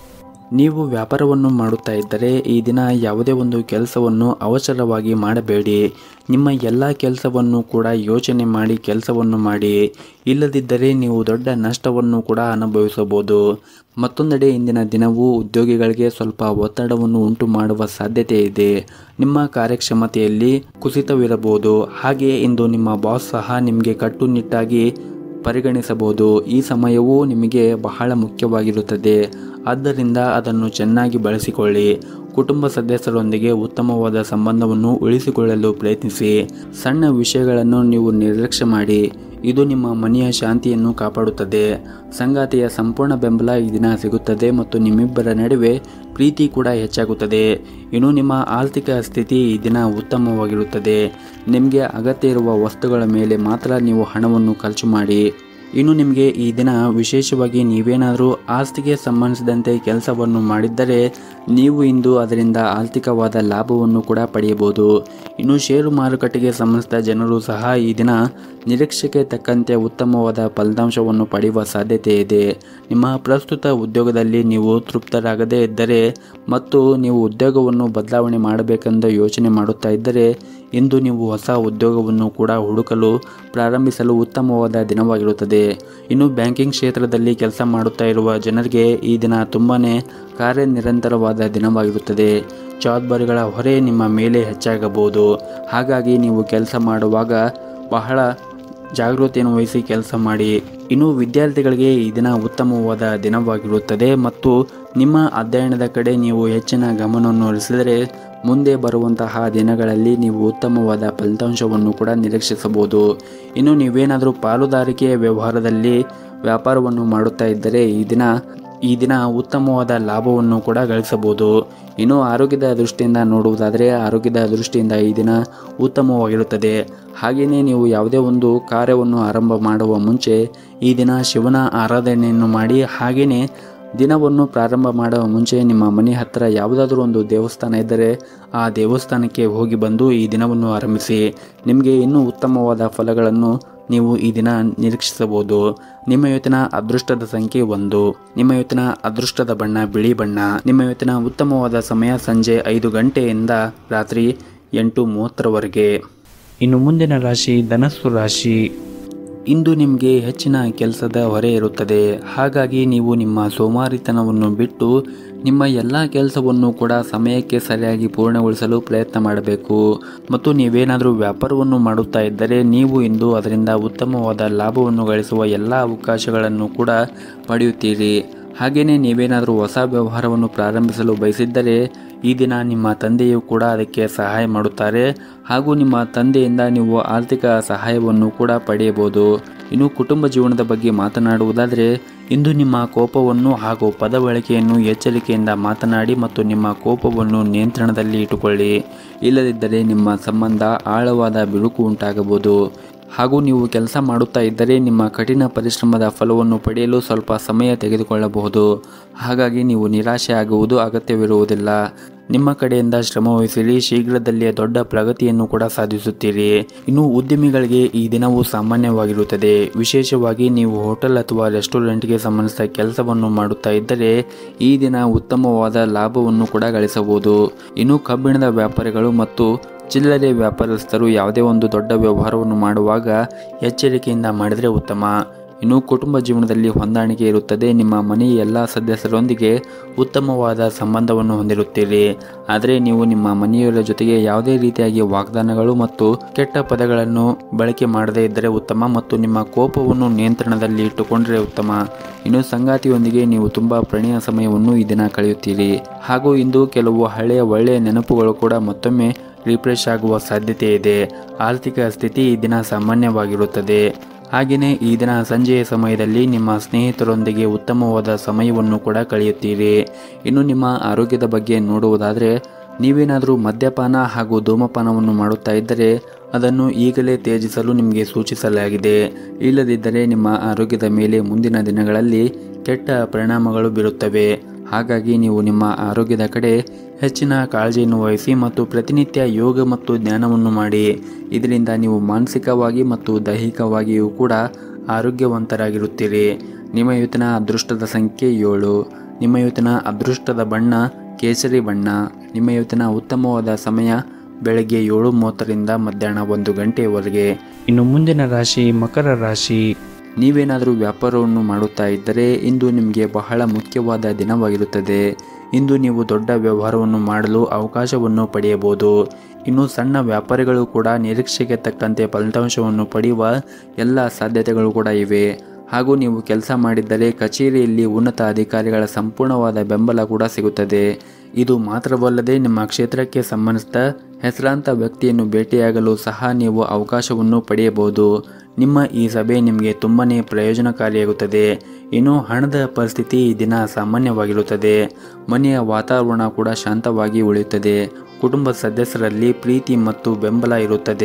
ನೀವು ವ್ಯಾಪಾರವನ್ನು ಮಾಡುತ್ತಾ ಇದ್ದರೆ ಈ ದಿನ ಯಾವುದೇ ಒಂದು ಕೆಲಸವನ್ನು ಅವಸರವಾಗಿ ಮಾಡಬೇಡಿ ನಿಮ್ಮ ಎಲ್ಲ ಕೆಲಸವನ್ನು ಕೂಡ ಯೋಚನೆ ಮಾಡಿ ಕೆಲಸವನ್ನು ಮಾಡಿ ಇಲ್ಲದಿದ್ದರೆ ನೀವು ದೊಡ್ಡ ನಷ್ಟವನ್ನು ಕೂಡ ಅನುಭವಿಸಬಹುದು ಮತ್ತೊಂದೆಡೆ ಇಂದಿನ ದಿನವೂ ಉದ್ಯೋಗಿಗಳಿಗೆ ಸ್ವಲ್ಪ ಒತ್ತಡವನ್ನು ಉಂಟು ಮಾಡುವ ಸಾಧ್ಯತೆ ಇದೆ ನಿಮ್ಮ ಕಾರ್ಯಕ್ಷಮತೆಯಲ್ಲಿ ಕುಸಿತವಿರಬಹುದು ಹಾಗೆಯೇ ಇಂದು ನಿಮ್ಮ ಬಾಸ್ ಸಹ ನಿಮಗೆ ಕಟ್ಟುನಿಟ್ಟಾಗಿ ಪರಿಗಣಿಸಬಹುದು ಈ ಸಮಯವು ನಿಮಗೆ ಬಹಳ ಮುಖ್ಯವಾಗಿರುತ್ತದೆ ಆದ್ದರಿಂದ ಅದನ್ನು ಚೆನ್ನಾಗಿ ಬಳಸಿಕೊಳ್ಳಿ ಕುಟುಂಬ ಸದಸ್ಯರೊಂದಿಗೆ ಉತ್ತಮವಾದ ಸಂಬಂಧವನ್ನು ಉಳಿಸಿಕೊಳ್ಳಲು ಪ್ರಯತ್ನಿಸಿ ಸಣ್ಣ ವಿಷಯಗಳನ್ನು ನೀವು ನಿರ್ಲಕ್ಷ್ಯ ಮಾಡಿ ಇದು ನಿಮ್ಮ ಮನೆಯ ಶಾಂತಿಯನ್ನು ಕಾಪಾಡುತ್ತದೆ ಸಂಗಾತಿಯ ಸಂಪೂರ್ಣ ಬೆಂಬಲ ಈ ದಿನ ಸಿಗುತ್ತದೆ ಮತ್ತು ನಿಮ್ಮಿಬ್ಬರ ನಡುವೆ ಪ್ರೀತಿ ಕೂಡ ಹೆಚ್ಚಾಗುತ್ತದೆ ಇನ್ನು ನಿಮ್ಮ ಆರ್ಥಿಕ ಸ್ಥಿತಿ ಈ ದಿನ ಉತ್ತಮವಾಗಿರುತ್ತದೆ ನಿಮಗೆ ಅಗತ್ಯ ಇರುವ ವಸ್ತುಗಳ ಮೇಲೆ ಮಾತ್ರ ನೀವು ಹಣವನ್ನು ಖರ್ಚು ಮಾಡಿ ಇನ್ನು ನಿಮಗೆ ಈ ದಿನ ವಿಶೇಷವಾಗಿ ನೀವೇನಾದರೂ ಆಸ್ತಿಗೆ ಸಂಬಂಧಿಸಿದಂತೆ ಕೆಲಸವನ್ನು ಮಾಡಿದ್ದರೆ ನೀವು ಇಂದು ಅದರಿಂದ ಆರ್ಥಿಕವಾದ ಲಾಭವನ್ನು ಕೂಡ ಪಡೆಯಬಹುದು ಇನ್ನು ಷೇರು ಮಾರುಕಟ್ಟೆಗೆ ಸಂಬಂಧಿಸಿದ ಜನರು ಸಹ ಈ ದಿನ ನಿರೀಕ್ಷೆಗೆ ತಕ್ಕಂತೆ ಉತ್ತಮವಾದ ಫಲಿತಾಂಶವನ್ನು ಪಡೆಯುವ ಸಾಧ್ಯತೆ ಇದೆ ನಿಮ್ಮ ಪ್ರಸ್ತುತ ಉದ್ಯೋಗದಲ್ಲಿ ನೀವು ತೃಪ್ತರಾಗದೇ ಇದ್ದರೆ ಮತ್ತು ನೀವು ಉದ್ಯೋಗವನ್ನು ಬದಲಾವಣೆ ಮಾಡಬೇಕೆಂದು ಯೋಚನೆ ಮಾಡುತ್ತಾ ಇದ್ದರೆ ಇಂದು ನೀವು ಹೊಸ ಉದ್ಯೋಗವನ್ನು ಕೂಡ ಹುಡುಕಲು ಪ್ರಾರಂಭಿಸಲು ಉತ್ತಮವಾದ ದಿನವಾಗಿರುತ್ತದೆ ಇನ್ನು ಬ್ಯಾಂಕಿಂಗ್ ಕ್ಷೇತ್ರದಲ್ಲಿ ಕೆಲಸ ಮಾಡುತ್ತಾ ಇರುವ ಜನರಿಗೆ ಈ ದಿನ ತುಂಬಾ ಕಾರ್ಯನಿರಂತರವಾದ ದಿನವಾಗಿರುತ್ತದೆ ಜವಾಬ್ದಾರಿಗಳ ಹೊರೆ ನಿಮ್ಮ ಮೇಲೆ ಹೆಚ್ಚಾಗಬಹುದು ಹಾಗಾಗಿ ನೀವು ಕೆಲಸ ಮಾಡುವಾಗ ಬಹಳ ಜಾಗೃತಿಯನ್ನು ವಹಿಸಿ ಕೆಲಸ ಮಾಡಿ ಇನ್ನು ವಿದ್ಯಾರ್ಥಿಗಳಿಗೆ ಈ ದಿನ ಉತ್ತಮವಾದ ದಿನವಾಗಿರುತ್ತದೆ ಮತ್ತು ನಿಮ್ಮ ಅಧ್ಯಯನದ ಕಡೆ ನೀವು ಹೆಚ್ಚಿನ ಗಮನವನ್ನು ಹರಿಸಿದರೆ ಮುಂದೆ ಬರುವಂತಹ ದಿನಗಳಲ್ಲಿ ನೀವು ಉತ್ತಮವಾದ ಫಲಿತಾಂಶವನ್ನು ಕೂಡ ನಿರೀಕ್ಷಿಸಬಹುದು ಇನ್ನು ನೀವೇನಾದರೂ ಪಾಲುದಾರಿಕೆಯ ವ್ಯವಹಾರದಲ್ಲಿ ವ್ಯಾಪಾರವನ್ನು ಮಾಡುತ್ತಾ ಇದ್ದರೆ ಈ ದಿನ ಈ ದಿನ ಉತ್ತಮವಾದ ಲಾಭವನ್ನು ಕೂಡ ಗಳಿಸಬಹುದು ಇನ್ನು ಆರೋಗ್ಯದ ದೃಷ್ಟಿಯಿಂದ ನೋಡುವುದಾದರೆ ಆರೋಗ್ಯದ ದೃಷ್ಟಿಯಿಂದ ಈ ದಿನ ಉತ್ತಮವಾಗಿರುತ್ತದೆ ಹಾಗೆಯೇ ನೀವು ಯಾವುದೇ ಒಂದು ಕಾರ್ಯವನ್ನು ಆರಂಭ ಮಾಡುವ ಮುಂಚೆ ಈ ದಿನ ಶಿವನ ಆರಾಧನೆಯನ್ನು ಮಾಡಿ ಹಾಗೆಯೇ ದಿನವನ್ನು ಪ್ರಾರಂಭ ಮಾಡುವ ಮುಂಚೆ ನಿಮ್ಮ ಮನೆ ಹತ್ತಿರ ಯಾವುದಾದ್ರೂ ಒಂದು ದೇವಸ್ಥಾನ ಇದ್ದರೆ ಆ ದೇವಸ್ಥಾನಕ್ಕೆ ಹೋಗಿ ಬಂದು ಈ ದಿನವನ್ನು ಆರಂಭಿಸಿ ನಿಮಗೆ ಇನ್ನೂ ಉತ್ತಮವಾದ ಫಲಗಳನ್ನು ನೀವು ಈ ದಿನ ನಿರೀಕ್ಷಿಸಬಹುದು ನಿಮ್ಮ ಇವತ್ತಿನ ಅದೃಷ್ಟದ ಸಂಖ್ಯೆ ಒಂದು ನಿಮ್ಮ ಇವತ್ತಿನ ಅದೃಷ್ಟದ ಬಣ್ಣ ಬಿಳಿ ಬಣ್ಣ ನಿಮ್ಮ ಇವತ್ತಿನ ಉತ್ತಮವಾದ ಸಮಯ ಸಂಜೆ ಐದು ಗಂಟೆಯಿಂದ ರಾತ್ರಿ ಎಂಟು ಮೂವತ್ತರವರೆಗೆ ಇನ್ನು ಮುಂದಿನ ರಾಶಿ ಧನಸ್ಸು ರಾಶಿ ಇಂದು ನಿಮಗೆ ಹೆಚ್ಚಿನ ಕೆಲಸದ ಹೊರೆ ಇರುತ್ತದೆ ಹಾಗಾಗಿ ನೀವು ನಿಮ್ಮ ಸೋಮಾರಿತನವನ್ನು ಬಿಟ್ಟು ನಿಮ್ಮ ಎಲ್ಲ ಕೆಲಸವನ್ನು ಕೂಡ ಸಮಯಕ್ಕೆ ಸರಿಯಾಗಿ ಪೂರ್ಣಗೊಳಿಸಲು ಪ್ರಯತ್ನ ಮಾಡಬೇಕು ಮತ್ತು ನೀವೇನಾದರೂ ವ್ಯಾಪಾರವನ್ನು ಮಾಡುತ್ತಾ ಇದ್ದರೆ ನೀವು ಇಂದು ಅದರಿಂದ ಉತ್ತಮವಾದ ಲಾಭವನ್ನು ಗಳಿಸುವ ಎಲ್ಲ ಅವಕಾಶಗಳನ್ನು ಕೂಡ ಪಡೆಯುತ್ತೀರಿ ಹಾಗೆಯೇ ನೀವೇನಾದರೂ ಹೊಸ ವ್ಯವಹಾರವನ್ನು ಪ್ರಾರಂಭಿಸಲು ಬಯಸಿದ್ದರೆ ಈ ದಿನ ನಿಮ್ಮ ತಂದೆಯು ಕೂಡ ಅದಕ್ಕೆ ಸಹಾಯ ಮಾಡುತ್ತಾರೆ ಹಾಗೂ ನಿಮ್ಮ ತಂದೆಯಿಂದ ನೀವು ಆರ್ಥಿಕ ಸಹಾಯವನ್ನು ಕೂಡ ಪಡೆಯಬಹುದು ಇನ್ನು ಕುಟುಂಬ ಜೀವನದ ಬಗ್ಗೆ ಮಾತನಾಡುವುದಾದರೆ ಇಂದು ನಿಮ್ಮ ಕೋಪವನ್ನು ಹಾಗೂ ಪದ ಬಳಕೆಯನ್ನು ಎಚ್ಚರಿಕೆಯಿಂದ ಮಾತನಾಡಿ ಮತ್ತು ನಿಮ್ಮ ಕೋಪವನ್ನು ನಿಯಂತ್ರಣದಲ್ಲಿ ಇಟ್ಟುಕೊಳ್ಳಿ ಇಲ್ಲದಿದ್ದರೆ ನಿಮ್ಮ ಸಂಬಂಧ ಆಳವಾದ ಬಿರುಕು ಉಂಟಾಗಬಹುದು ಹಾಗೂ ನೀವು ಕೆಲಸ ಮಾಡುತ್ತಾ ಇದ್ದರೆ ನಿಮ್ಮ ಕಠಿಣ ಪರಿಶ್ರಮದ ಫಲವನ್ನು ಪಡೆಯಲು ಸ್ವಲ್ಪ ಸಮಯ ತೆಗೆದುಕೊಳ್ಳಬಹುದು ಹಾಗಾಗಿ ನೀವು ನಿರಾಶೆ ಆಗುವುದು ಅಗತ್ಯವಿರುವುದಿಲ್ಲ ನಿಮ್ಮ ಕಡೆಯಿಂದ ಶ್ರಮವಹಿಸಿರಿ ಶೀಘ್ರದಲ್ಲೇ ದೊಡ್ಡ ಪ್ರಗತಿಯನ್ನು ಕೂಡ ಸಾಧಿಸುತ್ತೀರಿ ಇನ್ನು ಉದ್ಯಮಿಗಳಿಗೆ ಈ ದಿನವು ಸಾಮಾನ್ಯವಾಗಿರುತ್ತದೆ ವಿಶೇಷವಾಗಿ ನೀವು ಹೋಟೆಲ್ ಅಥವಾ ರೆಸ್ಟೋರೆಂಟ್ಗೆ ಸಂಬಂಧಿಸಿದ ಕೆಲಸವನ್ನು ಮಾಡುತ್ತಾ ಇದ್ದರೆ ಈ ದಿನ ಉತ್ತಮವಾದ ಲಾಭವನ್ನು ಕೂಡ ಗಳಿಸಬಹುದು ಇನ್ನು ಕಬ್ಬಿಣದ ವ್ಯಾಪಾರಿಗಳು ಮತ್ತು ಚಿಲ್ಲರೆ ವ್ಯಾಪಾರಸ್ಥರು ಯಾವುದೇ ಒಂದು ದೊಡ್ಡ ವ್ಯವಹಾರವನ್ನು ಮಾಡುವಾಗ ಎಚ್ಚರಿಕೆಯಿಂದ ಮಾಡಿದರೆ ಉತ್ತಮ ಇನ್ನು ಕುಟುಂಬ ಜೀವನದಲ್ಲಿ ಹೊಂದಾಣಿಕೆ ಇರುತ್ತದೆ ನಿಮ್ಮ ಮನೆಯ ಎಲ್ಲ ಸದಸ್ಯರೊಂದಿಗೆ ಉತ್ತಮವಾದ ಸಂಬಂಧವನ್ನು ಹೊಂದಿರುತ್ತೀರಿ ಆದರೆ ನೀವು ನಿಮ್ಮ ಮನೆಯವರ ಜೊತೆಗೆ ಯಾವುದೇ ರೀತಿಯಾಗಿ ವಾಗ್ದಾನಗಳು ಮತ್ತು ಕೆಟ್ಟ ಪದಗಳನ್ನು ಬಳಕೆ ಮಾಡದೇ ಇದ್ದರೆ ಉತ್ತಮ ಮತ್ತು ನಿಮ್ಮ ಕೋಪವನ್ನು ನಿಯಂತ್ರಣದಲ್ಲಿ ಇಟ್ಟುಕೊಂಡರೆ ಉತ್ತಮ ಇನ್ನು ಸಂಗಾತಿಯೊಂದಿಗೆ ನೀವು ತುಂಬ ಪ್ರಣಯ ಸಮಯವನ್ನು ಈ ದಿನ ಕಳೆಯುತ್ತೀರಿ ಹಾಗೂ ಇಂದು ಕೆಲವು ಹಳೆಯ ಒಳ್ಳೆಯ ನೆನಪುಗಳು ಕೂಡ ಮತ್ತೊಮ್ಮೆ ರಿಫ್ರೆಶ್ ಆಗುವ ಸಾಧ್ಯತೆ ಇದೆ ಆರ್ಥಿಕ ಸ್ಥಿತಿ ಈ ದಿನ ಸಾಮಾನ್ಯವಾಗಿರುತ್ತದೆ ಹಾಗೆಯೇ ಈ ದಿನ ಸಂಜೆಯ ಸಮಯದಲ್ಲಿ ನಿಮ್ಮ ಸ್ನೇಹಿತರೊಂದಿಗೆ ಉತ್ತಮವಾದ ಸಮಯವನ್ನು ಕೂಡ ಕಳೆಯುತ್ತೀರಿ ಇನ್ನು ನಿಮ್ಮ ಆರೋಗ್ಯದ ಬಗ್ಗೆ ನೋಡುವುದಾದರೆ ನೀವೇನಾದರೂ ಮದ್ಯಪಾನ ಹಾಗೂ ಧೂಮಪಾನವನ್ನು ಮಾಡುತ್ತಾ ಇದ್ದರೆ ಅದನ್ನು ಈಗಲೇ ತ್ಯಜಿಸಲು ನಿಮಗೆ ಸೂಚಿಸಲಾಗಿದೆ ಇಲ್ಲದಿದ್ದರೆ ನಿಮ್ಮ ಆರೋಗ್ಯದ ಮೇಲೆ ಮುಂದಿನ ದಿನಗಳಲ್ಲಿ ಕೆಟ್ಟ ಪರಿಣಾಮಗಳು ಬೀರುತ್ತವೆ ಹಾಗಾಗಿ ನೀವು ನಿಮ್ಮ ಆರೋಗ್ಯದ ಕಡೆ ಹೆಚ್ಚಿನ ಕಾಳಜಿಯನ್ನು ವಹಿಸಿ ಮತ್ತು ಪ್ರತಿನಿತ್ಯ ಯೋಗ ಮತ್ತು ಧ್ಯಾನವನ್ನು ಮಾಡಿ ಇದರಿಂದ ನೀವು ಮಾನಸಿಕವಾಗಿ ಮತ್ತು ದೈಹಿಕವಾಗಿಯೂ ಕೂಡ ಆರೋಗ್ಯವಂತರಾಗಿರುತ್ತೀರಿ ನಿಮ್ಮ ಇವತ್ತಿನ ಅದೃಷ್ಟದ ಸಂಖ್ಯೆ ಏಳು ನಿಮ್ಮ ಇವತ್ತಿನ ಅದೃಷ್ಟದ ಬಣ್ಣ ಕೇಸರಿ ಬಣ್ಣ ನಿಮ್ಮ ಇವತ್ತಿನ ಉತ್ತಮವಾದ ಸಮಯ ಬೆಳಗ್ಗೆ ಏಳು ಮೂವತ್ತರಿಂದ ಮಧ್ಯಾಹ್ನ ಒಂದು ಗಂಟೆಯವರೆಗೆ ಇನ್ನು ಮುಂದಿನ ರಾಶಿ ಮಕರ ರಾಶಿ ನೀವೇನಾದರೂ ವ್ಯಾಪಾರವನ್ನು ಮಾಡುತ್ತಾ ಇದ್ದರೆ ಇಂದು ನಿಮಗೆ ಬಹಳ ಮುಖ್ಯವಾದ ದಿನವಾಗಿರುತ್ತದೆ ಇಂದು ನೀವು ದೊಡ್ಡ ವ್ಯವಹಾರವನ್ನು ಮಾಡಲು ಅವಕಾಶವನ್ನು ಪಡೆಯಬಹುದು ಇನ್ನು ಸಣ್ಣ ವ್ಯಾಪಾರಿಗಳು ಕೂಡ ನಿರೀಕ್ಷೆಗೆ ತಕ್ಕಂತೆ ಫಲಿತಾಂಶವನ್ನು ಪಡೆಯುವ ಎಲ್ಲ ಸಾಧ್ಯತೆಗಳು ಕೂಡ ಇವೆ ಹಾಗೂ ನೀವು ಕೆಲಸ ಮಾಡಿದ್ದರೆ ಕಚೇರಿಯಲ್ಲಿ ಉನ್ನತ ಅಧಿಕಾರಿಗಳ ಸಂಪೂರ್ಣವಾದ ಬೆಂಬಲ ಕೂಡ ಸಿಗುತ್ತದೆ ಇದು ಮಾತ್ರವಲ್ಲದೆ ನಿಮ್ಮ ಕ್ಷೇತ್ರಕ್ಕೆ ಸಂಬಂಧಿಸಿದ ಹೆಸರಾಂತ ವ್ಯಕ್ತಿಯನ್ನು ಭೇಟಿಯಾಗಲು ಸಹ ನೀವು ಅವಕಾಶವನ್ನು ಪಡೆಯಬಹುದು ನಿಮ್ಮ ಈ ಸಭೆ ನಿಮಗೆ ತುಂಬನೇ ಪ್ರಯೋಜನಕಾರಿಯಾಗುತ್ತದೆ ಇನ್ನು ಹಣದ ಪರಿಸ್ಥಿತಿ ಈ ದಿನ ಸಾಮಾನ್ಯವಾಗಿರುತ್ತದೆ ಮನೆಯ ವಾತಾವರಣ ಕೂಡ ಶಾಂತವಾಗಿ ಉಳಿಯುತ್ತದೆ ಕುಟುಂಬ ಸದಸ್ಯರಲ್ಲಿ ಪ್ರೀತಿ ಮತ್ತು ಬೆಂಬಲ ಇರುತ್ತದೆ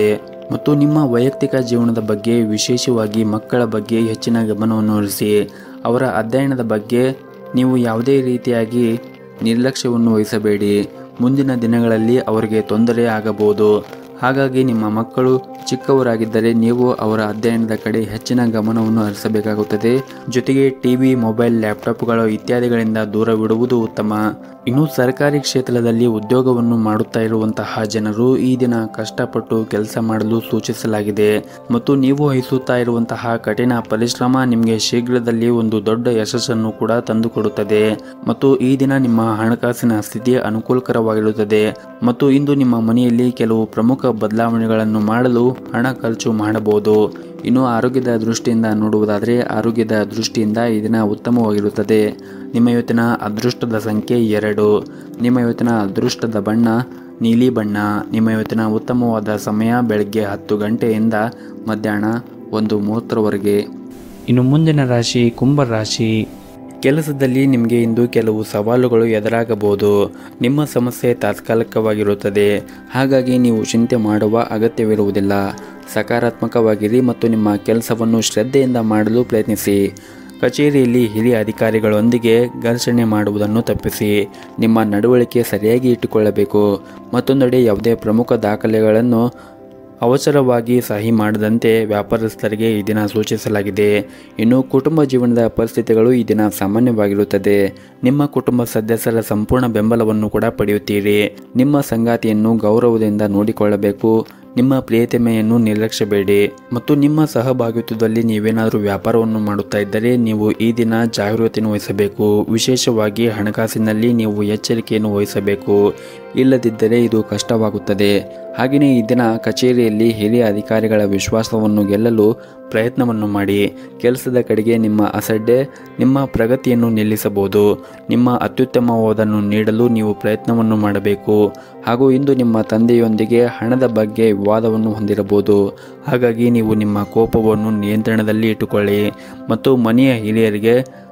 ಮತ್ತು ನಿಮ್ಮ ವೈಯಕ್ತಿಕ ಜೀವನದ ಬಗ್ಗೆ ವಿಶೇಷವಾಗಿ ಮಕ್ಕಳ ಬಗ್ಗೆ ಹೆಚ್ಚಿನ ಗಮನವನ್ನು ಹರಿಸಿ ಅವರ ಅಧ್ಯಯನದ ಬಗ್ಗೆ ನೀವು ಯಾವುದೇ ರೀತಿಯಾಗಿ ನಿರ್ಲಕ್ಷ್ಯವನ್ನು ವಹಿಸಬೇಡಿ ಮುಂದಿನ ದಿನಗಳಲ್ಲಿ ಅವರಿಗೆ ತೊಂದರೆ ಆಗಬಹುದು ಹಾಗಾಗಿ ನಿಮ್ಮ ಮಕ್ಕಳು ಚಿಕ್ಕವರಾಗಿದ್ದರೆ ನೀವು ಅವರ ಅಧ್ಯಯನದ ಕಡೆ ಹೆಚ್ಚಿನ ಗಮನವನ್ನು ಹರಿಸಬೇಕಾಗುತ್ತದೆ ಜೊತೆಗೆ ಟಿವಿ ಮೊಬೈಲ್ ಲ್ಯಾಪ್ಟಾಪ್ಗಳು ಇತ್ಯಾದಿಗಳಿಂದ ದೂರವಿಡುವುದು ಉತ್ತಮ ಇನ್ನು ಸರ್ಕಾರಿ ಕ್ಷೇತ್ರದಲ್ಲಿ ಉದ್ಯೋಗವನ್ನು ಮಾಡುತ್ತಾ ಇರುವಂತಹ ಜನರು ಈ ದಿನ ಕಷ್ಟಪಟ್ಟು ಕೆಲಸ ಮಾಡಲು ಸೂಚಿಸಲಾಗಿದೆ ಮತ್ತು ನೀವು ವಹಿಸುತ್ತಾ ಇರುವಂತಹ ಕಠಿಣ ಪರಿಶ್ರಮ ನಿಮಗೆ ಶೀಘ್ರದಲ್ಲಿ ಒಂದು ದೊಡ್ಡ ಯಶಸ್ಸನ್ನು ಕೂಡ ತಂದುಕೊಡುತ್ತದೆ ಮತ್ತು ಈ ದಿನ ನಿಮ್ಮ ಹಣಕಾಸಿನ ಸ್ಥಿತಿ ಅನುಕೂಲಕರವಾಗಿರುತ್ತದೆ ಮತ್ತು ಇಂದು ನಿಮ್ಮ ಮನೆಯಲ್ಲಿ ಕೆಲವು ಪ್ರಮುಖ ಬದಲಾವಣೆಗಳನ್ನು ಮಾಡಲು ಹಣ ಖರ್ಚು ಮಾಡಬಹುದು ಇನ್ನು ಆರೋಗ್ಯದ ದೃಷ್ಟಿಯಿಂದ ನೋಡುವುದಾದರೆ ಆರೋಗ್ಯದ ದೃಷ್ಟಿಯಿಂದ ಈ ದಿನ ಉತ್ತಮವಾಗಿರುತ್ತದೆ ನಿಮ್ಮ ಇವತ್ತಿನ ಅದೃಷ್ಟದ ಸಂಖ್ಯೆ ಎರಡು ನಿಮ್ಮ ಇವತ್ತಿನ ಅದೃಷ್ಟದ ಬಣ್ಣ ನೀಲಿ ಬಣ್ಣ ನಿಮ್ಮ ಇವತ್ತಿನ ಉತ್ತಮವಾದ ಸಮಯ ಬೆಳಗ್ಗೆ ಹತ್ತು ಗಂಟೆಯಿಂದ ಮಧ್ಯಾಹ್ನ ಒಂದು ಮೂವತ್ತರವರೆಗೆ ಇನ್ನು ಮುಂದಿನ ರಾಶಿ ಕುಂಭ ರಾಶಿ ಕೆಲಸದಲ್ಲಿ ನಿಮಗೆ ಇಂದು ಕೆಲವು ಸವಾಲುಗಳು ಎದುರಾಗಬಹುದು ನಿಮ್ಮ ಸಮಸ್ಯೆ ತಾತ್ಕಾಲಿಕವಾಗಿರುತ್ತದೆ ಹಾಗಾಗಿ ನೀವು ಚಿಂತೆ ಮಾಡುವ ಅಗತ್ಯವಿರುವುದಿಲ್ಲ ಸಕಾರಾತ್ಮಕವಾಗಿರಿ ಮತ್ತು ನಿಮ್ಮ ಕೆಲಸವನ್ನು ಶ್ರದ್ಧೆಯಿಂದ ಮಾಡಲು ಪ್ರಯತ್ನಿಸಿ ಕಚೇರಿಯಲ್ಲಿ ಹಿರಿಯ ಅಧಿಕಾರಿಗಳೊಂದಿಗೆ ಘರ್ಷಣೆ ಮಾಡುವುದನ್ನು ತಪ್ಪಿಸಿ ನಿಮ್ಮ ನಡವಳಿಕೆ ಸರಿಯಾಗಿ ಇಟ್ಟುಕೊಳ್ಳಬೇಕು ಮತ್ತೊಂದೆಡೆ ಯಾವುದೇ ಪ್ರಮುಖ ದಾಖಲೆಗಳನ್ನು ಅವಸರವಾಗಿ ಸಹಿ ಮಾಡದಂತೆ ವ್ಯಾಪಾರಸ್ಥರಿಗೆ ಈ ದಿನ ಸೂಚಿಸಲಾಗಿದೆ ಇನ್ನು ಕುಟುಂಬ ಜೀವನದ ಪರಿಸ್ಥಿತಿಗಳು ಈ ದಿನ ಸಾಮಾನ್ಯವಾಗಿರುತ್ತದೆ ನಿಮ್ಮ ಕುಟುಂಬ ಸದಸ್ಯರ ಸಂಪೂರ್ಣ ಬೆಂಬಲವನ್ನು ಕೂಡ ಪಡೆಯುತ್ತೀರಿ ನಿಮ್ಮ ಸಂಗಾತಿಯನ್ನು ಗೌರವದಿಂದ ನೋಡಿಕೊಳ್ಳಬೇಕು ನಿಮ್ಮ ಪ್ರಿಯತಮೆಯನ್ನು ನಿರ್ಲಕ್ಷ್ಯಬೇಡಿ ಮತ್ತು ನಿಮ್ಮ ಸಹಭಾಗಿತ್ವದಲ್ಲಿ ನೀವೇನಾದರೂ ವ್ಯಾಪಾರವನ್ನು ಮಾಡುತ್ತಾ ಇದ್ದರೆ ನೀವು ಈ ದಿನ ಜಾಗೃತಿಯನ್ನು ವಹಿಸಬೇಕು ವಿಶೇಷವಾಗಿ ಹಣಕಾಸಿನಲ್ಲಿ ನೀವು ಎಚ್ಚರಿಕೆಯನ್ನು ವಹಿಸಬೇಕು ಇಲ್ಲದಿದ್ದರೆ ಇದು ಕಷ್ಟವಾಗುತ್ತದೆ ಹಾಗೆಯೇ ಈ ದಿನ ಕಚೇರಿಯಲ್ಲಿ ಹಿರಿಯ ಅಧಿಕಾರಿಗಳ ವಿಶ್ವಾಸವನ್ನು ಗೆಲ್ಲಲು ಪ್ರಯತ್ನವನ್ನು ಮಾಡಿ ಕೆಲಸದ ಕಡೆಗೆ ನಿಮ್ಮ ಅಸಡ್ಡೆ ನಿಮ್ಮ ಪ್ರಗತಿಯನ್ನು ನಿಲ್ಲಿಸಬಹುದು ನಿಮ್ಮ ಅತ್ಯುತ್ತಮವಾದನ್ನು ನೀಡಲು ನೀವು ಪ್ರಯತ್ನವನ್ನು ಮಾಡಬೇಕು ಹಾಗೂ ಇಂದು ನಿಮ್ಮ ತಂದೆಯೊಂದಿಗೆ ಹಣದ ಬಗ್ಗೆ ವಿವಾದವನ್ನು ಹೊಂದಿರಬಹುದು ಹಾಗಾಗಿ ನೀವು ನಿಮ್ಮ ಕೋಪವನ್ನು ನಿಯಂತ್ರಣದಲ್ಲಿ ಇಟ್ಟುಕೊಳ್ಳಿ ಮತ್ತು ಮನೆಯ ಹಿರಿಯರಿಗೆ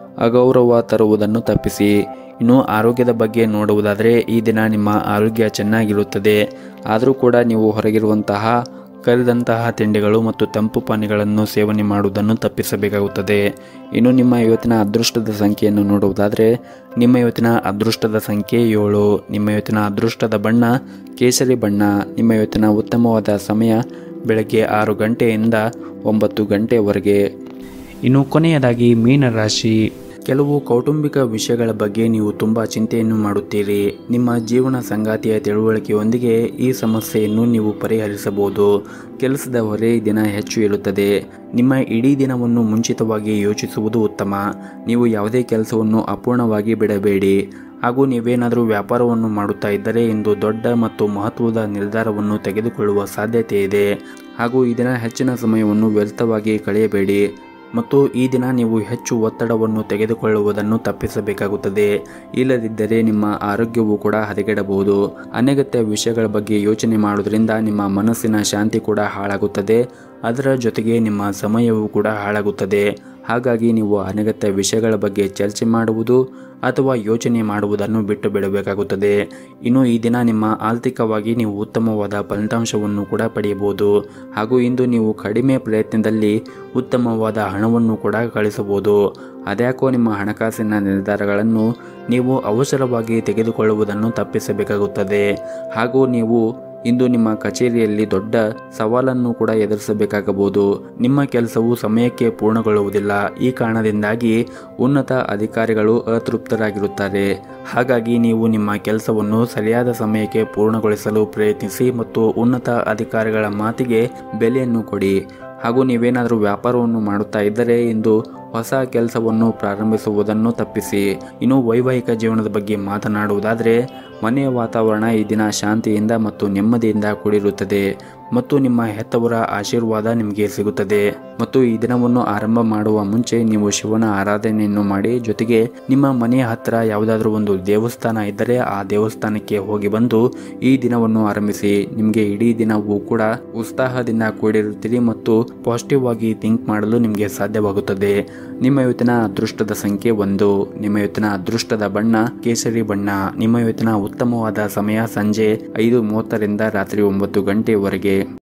ಅಗೌರವ ತರುವುದನ್ನು ತಪ್ಪಿಸಿ ಇನ್ನು ಆರೋಗ್ಯದ ಬಗ್ಗೆ ನೋಡುವುದಾದರೆ ಈ ದಿನ ನಿಮ್ಮ ಆರೋಗ್ಯ ಚೆನ್ನಾಗಿರುತ್ತದೆ ಆದರೂ ಕೂಡ ನೀವು ಹೊರಗಿರುವಂತಹ ಕರಿದಂತಹ ತಿಂಡಿಗಳು ಮತ್ತು ತಂಪು ಪಾನೀಯಗಳನ್ನು ಸೇವನೆ ಮಾಡುವುದನ್ನು ತಪ್ಪಿಸಬೇಕಾಗುತ್ತದೆ ಇನ್ನು ನಿಮ್ಮ ಇವತ್ತಿನ ಅದೃಷ್ಟದ ಸಂಖ್ಯೆಯನ್ನು ನೋಡುವುದಾದರೆ ನಿಮ್ಮ ಇವತ್ತಿನ ಅದೃಷ್ಟದ ಸಂಖ್ಯೆ ಏಳು ನಿಮ್ಮ ಇವತ್ತಿನ ಅದೃಷ್ಟದ ಬಣ್ಣ ಕೇಸರಿ ಬಣ್ಣ ನಿಮ್ಮ ಇವತ್ತಿನ ಉತ್ತಮವಾದ ಸಮಯ ಬೆಳಗ್ಗೆ ಆರು ಗಂಟೆಯಿಂದ ಒಂಬತ್ತು ಗಂಟೆವರೆಗೆ ಇನ್ನು ಕೊನೆಯದಾಗಿ ಮೀನರಾಶಿ ಕೆಲವು ಕೌಟುಂಬಿಕ ವಿಷಯಗಳ ಬಗ್ಗೆ ನೀವು ತುಂಬ ಚಿಂತೆಯನ್ನು ಮಾಡುತ್ತೀರಿ ನಿಮ್ಮ ಜೀವನ ಸಂಗಾತಿಯ ತಿಳುವಳಿಕೆಯೊಂದಿಗೆ ಈ ಸಮಸ್ಯೆಯನ್ನು ನೀವು ಪರಿಹರಿಸಬಹುದು ಕೆಲಸದ ಹೊರೆ ದಿನ ಹೆಚ್ಚು ಇರುತ್ತದೆ ನಿಮ್ಮ ಇಡೀ ದಿನವನ್ನು ಮುಂಚಿತವಾಗಿ ಯೋಚಿಸುವುದು ಉತ್ತಮ ನೀವು ಯಾವುದೇ ಕೆಲಸವನ್ನು ಅಪೂರ್ಣವಾಗಿ ಬಿಡಬೇಡಿ ಹಾಗೂ ನೀವೇನಾದರೂ ವ್ಯಾಪಾರವನ್ನು ಮಾಡುತ್ತಾ ಇದ್ದರೆ ಇಂದು ದೊಡ್ಡ ಮತ್ತು ಮಹತ್ವದ ನಿರ್ಧಾರವನ್ನು ತೆಗೆದುಕೊಳ್ಳುವ ಸಾಧ್ಯತೆ ಇದೆ ಹಾಗೂ ಈ ದಿನ ಹೆಚ್ಚಿನ ಸಮಯವನ್ನು ವ್ಯರ್ಥವಾಗಿ ಕಳೆಯಬೇಡಿ ಮತ್ತು ಈ ದಿನ ನೀವು ಹೆಚ್ಚು ಒತ್ತಡವನ್ನು ತೆಗೆದುಕೊಳ್ಳುವುದನ್ನು ತಪ್ಪಿಸಬೇಕಾಗುತ್ತದೆ ಇಲ್ಲದಿದ್ದರೆ ನಿಮ್ಮ ಆರೋಗ್ಯವು ಕೂಡ ಹದಗೆಡಬಹುದು ಅನಗತ್ಯ ವಿಷಯಗಳ ಬಗ್ಗೆ ಯೋಚನೆ ಮಾಡುವುದರಿಂದ ನಿಮ್ಮ ಮನಸ್ಸಿನ ಶಾಂತಿ ಕೂಡ ಹಾಳಾಗುತ್ತದೆ ಅದರ ಜೊತೆಗೆ ನಿಮ್ಮ ಸಮಯವೂ ಕೂಡ ಹಾಳಾಗುತ್ತದೆ ಹಾಗಾಗಿ ನೀವು ಅನಗತ್ಯ ವಿಷಯಗಳ ಬಗ್ಗೆ ಚರ್ಚೆ ಮಾಡುವುದು ಅಥವಾ ಯೋಚನೆ ಮಾಡುವುದನ್ನು ಬಿಟ್ಟು ಬಿಡಬೇಕಾಗುತ್ತದೆ ಇನ್ನು ಈ ದಿನ ನಿಮ್ಮ ಆರ್ಥಿಕವಾಗಿ ನೀವು ಉತ್ತಮವಾದ ಫಲಿತಾಂಶವನ್ನು ಕೂಡ ಪಡೆಯಬಹುದು ಹಾಗೂ ಇಂದು ನೀವು ಕಡಿಮೆ ಪ್ರಯತ್ನದಲ್ಲಿ ಉತ್ತಮವಾದ ಹಣವನ್ನು ಕೂಡ ಗಳಿಸಬಹುದು ಅದ್ಯಾಕೋ ನಿಮ್ಮ ಹಣಕಾಸಿನ ನಿರ್ಧಾರಗಳನ್ನು ನೀವು ಅವಸರವಾಗಿ ತೆಗೆದುಕೊಳ್ಳುವುದನ್ನು ತಪ್ಪಿಸಬೇಕಾಗುತ್ತದೆ ಹಾಗೂ ನೀವು ಇಂದು ನಿಮ್ಮ ಕಚೇರಿಯಲ್ಲಿ ದೊಡ್ಡ ಸವಾಲನ್ನು ಕೂಡ ಎದುರಿಸಬೇಕಾಗಬಹುದು ನಿಮ್ಮ ಕೆಲಸವು ಸಮಯಕ್ಕೆ ಪೂರ್ಣಗೊಳ್ಳುವುದಿಲ್ಲ ಈ ಕಾರಣದಿಂದಾಗಿ ಉನ್ನತ ಅಧಿಕಾರಿಗಳು ಅತೃಪ್ತರಾಗಿರುತ್ತಾರೆ ಹಾಗಾಗಿ ನೀವು ನಿಮ್ಮ ಕೆಲಸವನ್ನು ಸರಿಯಾದ ಸಮಯಕ್ಕೆ ಪೂರ್ಣಗೊಳಿಸಲು ಪ್ರಯತ್ನಿಸಿ ಮತ್ತು ಉನ್ನತ ಅಧಿಕಾರಿಗಳ ಮಾತಿಗೆ ಬೆಲೆಯನ್ನು ಕೊಡಿ ಹಾಗೂ ನೀವೇನಾದರೂ ವ್ಯಾಪಾರವನ್ನು ಮಾಡುತ್ತಾ ಇದ್ದರೆ ಇಂದು ಹೊಸ ಕೆಲಸವನ್ನು ಪ್ರಾರಂಭಿಸುವುದನ್ನು ತಪ್ಪಿಸಿ ಇನ್ನು ವೈವಾಹಿಕ ಜೀವನದ ಬಗ್ಗೆ ಮಾತನಾಡುವುದಾದರೆ ಮನೆಯ ವಾತಾವರಣ ಈ ದಿನ ಶಾಂತಿಯಿಂದ ಮತ್ತು ನೆಮ್ಮದಿಯಿಂದ ಕೂಡಿರುತ್ತದೆ ಮತ್ತು ನಿಮ್ಮ ಹೆತ್ತವರ ಆಶೀರ್ವಾದ ನಿಮಗೆ ಸಿಗುತ್ತದೆ ಮತ್ತು ಈ ದಿನವನ್ನು ಆರಂಭ ಮಾಡುವ ಮುಂಚೆ ನೀವು ಶಿವನ ಆರಾಧನೆಯನ್ನು ಮಾಡಿ ಜೊತೆಗೆ ನಿಮ್ಮ ಮನೆಯ ಹತ್ತಿರ ಯಾವುದಾದ್ರೂ ಒಂದು ದೇವಸ್ಥಾನ ಇದ್ದರೆ ಆ ದೇವಸ್ಥಾನಕ್ಕೆ ಹೋಗಿ ಬಂದು ಈ ದಿನವನ್ನು ಆರಂಭಿಸಿ ನಿಮಗೆ ಇಡೀ ದಿನವೂ ಕೂಡ ಉತ್ಸಾಹದಿಂದ ಕೂಡಿರುತ್ತೀರಿ ಮತ್ತು ಪಾಸಿಟಿವ್ ಆಗಿ ಥಿಂಕ್ ಮಾಡಲು ನಿಮಗೆ ಸಾಧ್ಯವಾಗುತ್ತದೆ ನಿಮ್ಮ ಇವತ್ತಿನ ಅದೃಷ್ಟದ ಸಂಖ್ಯೆ ಒಂದು ನಿಮ್ಮ ಇವತ್ತಿನ ಅದೃಷ್ಟದ ಬಣ್ಣ ಕೇಸರಿ ಬಣ್ಣ ನಿಮ್ಮ ಇವತ್ತಿನ ಉತ್ತಮವಾದ ಸಮಯ ಸಂಜೆ ಐದು ಮೂವತ್ತರಿಂದ ರಾತ್ರಿ ಒಂಬತ್ತು ಗಂಟೆವರೆಗೆ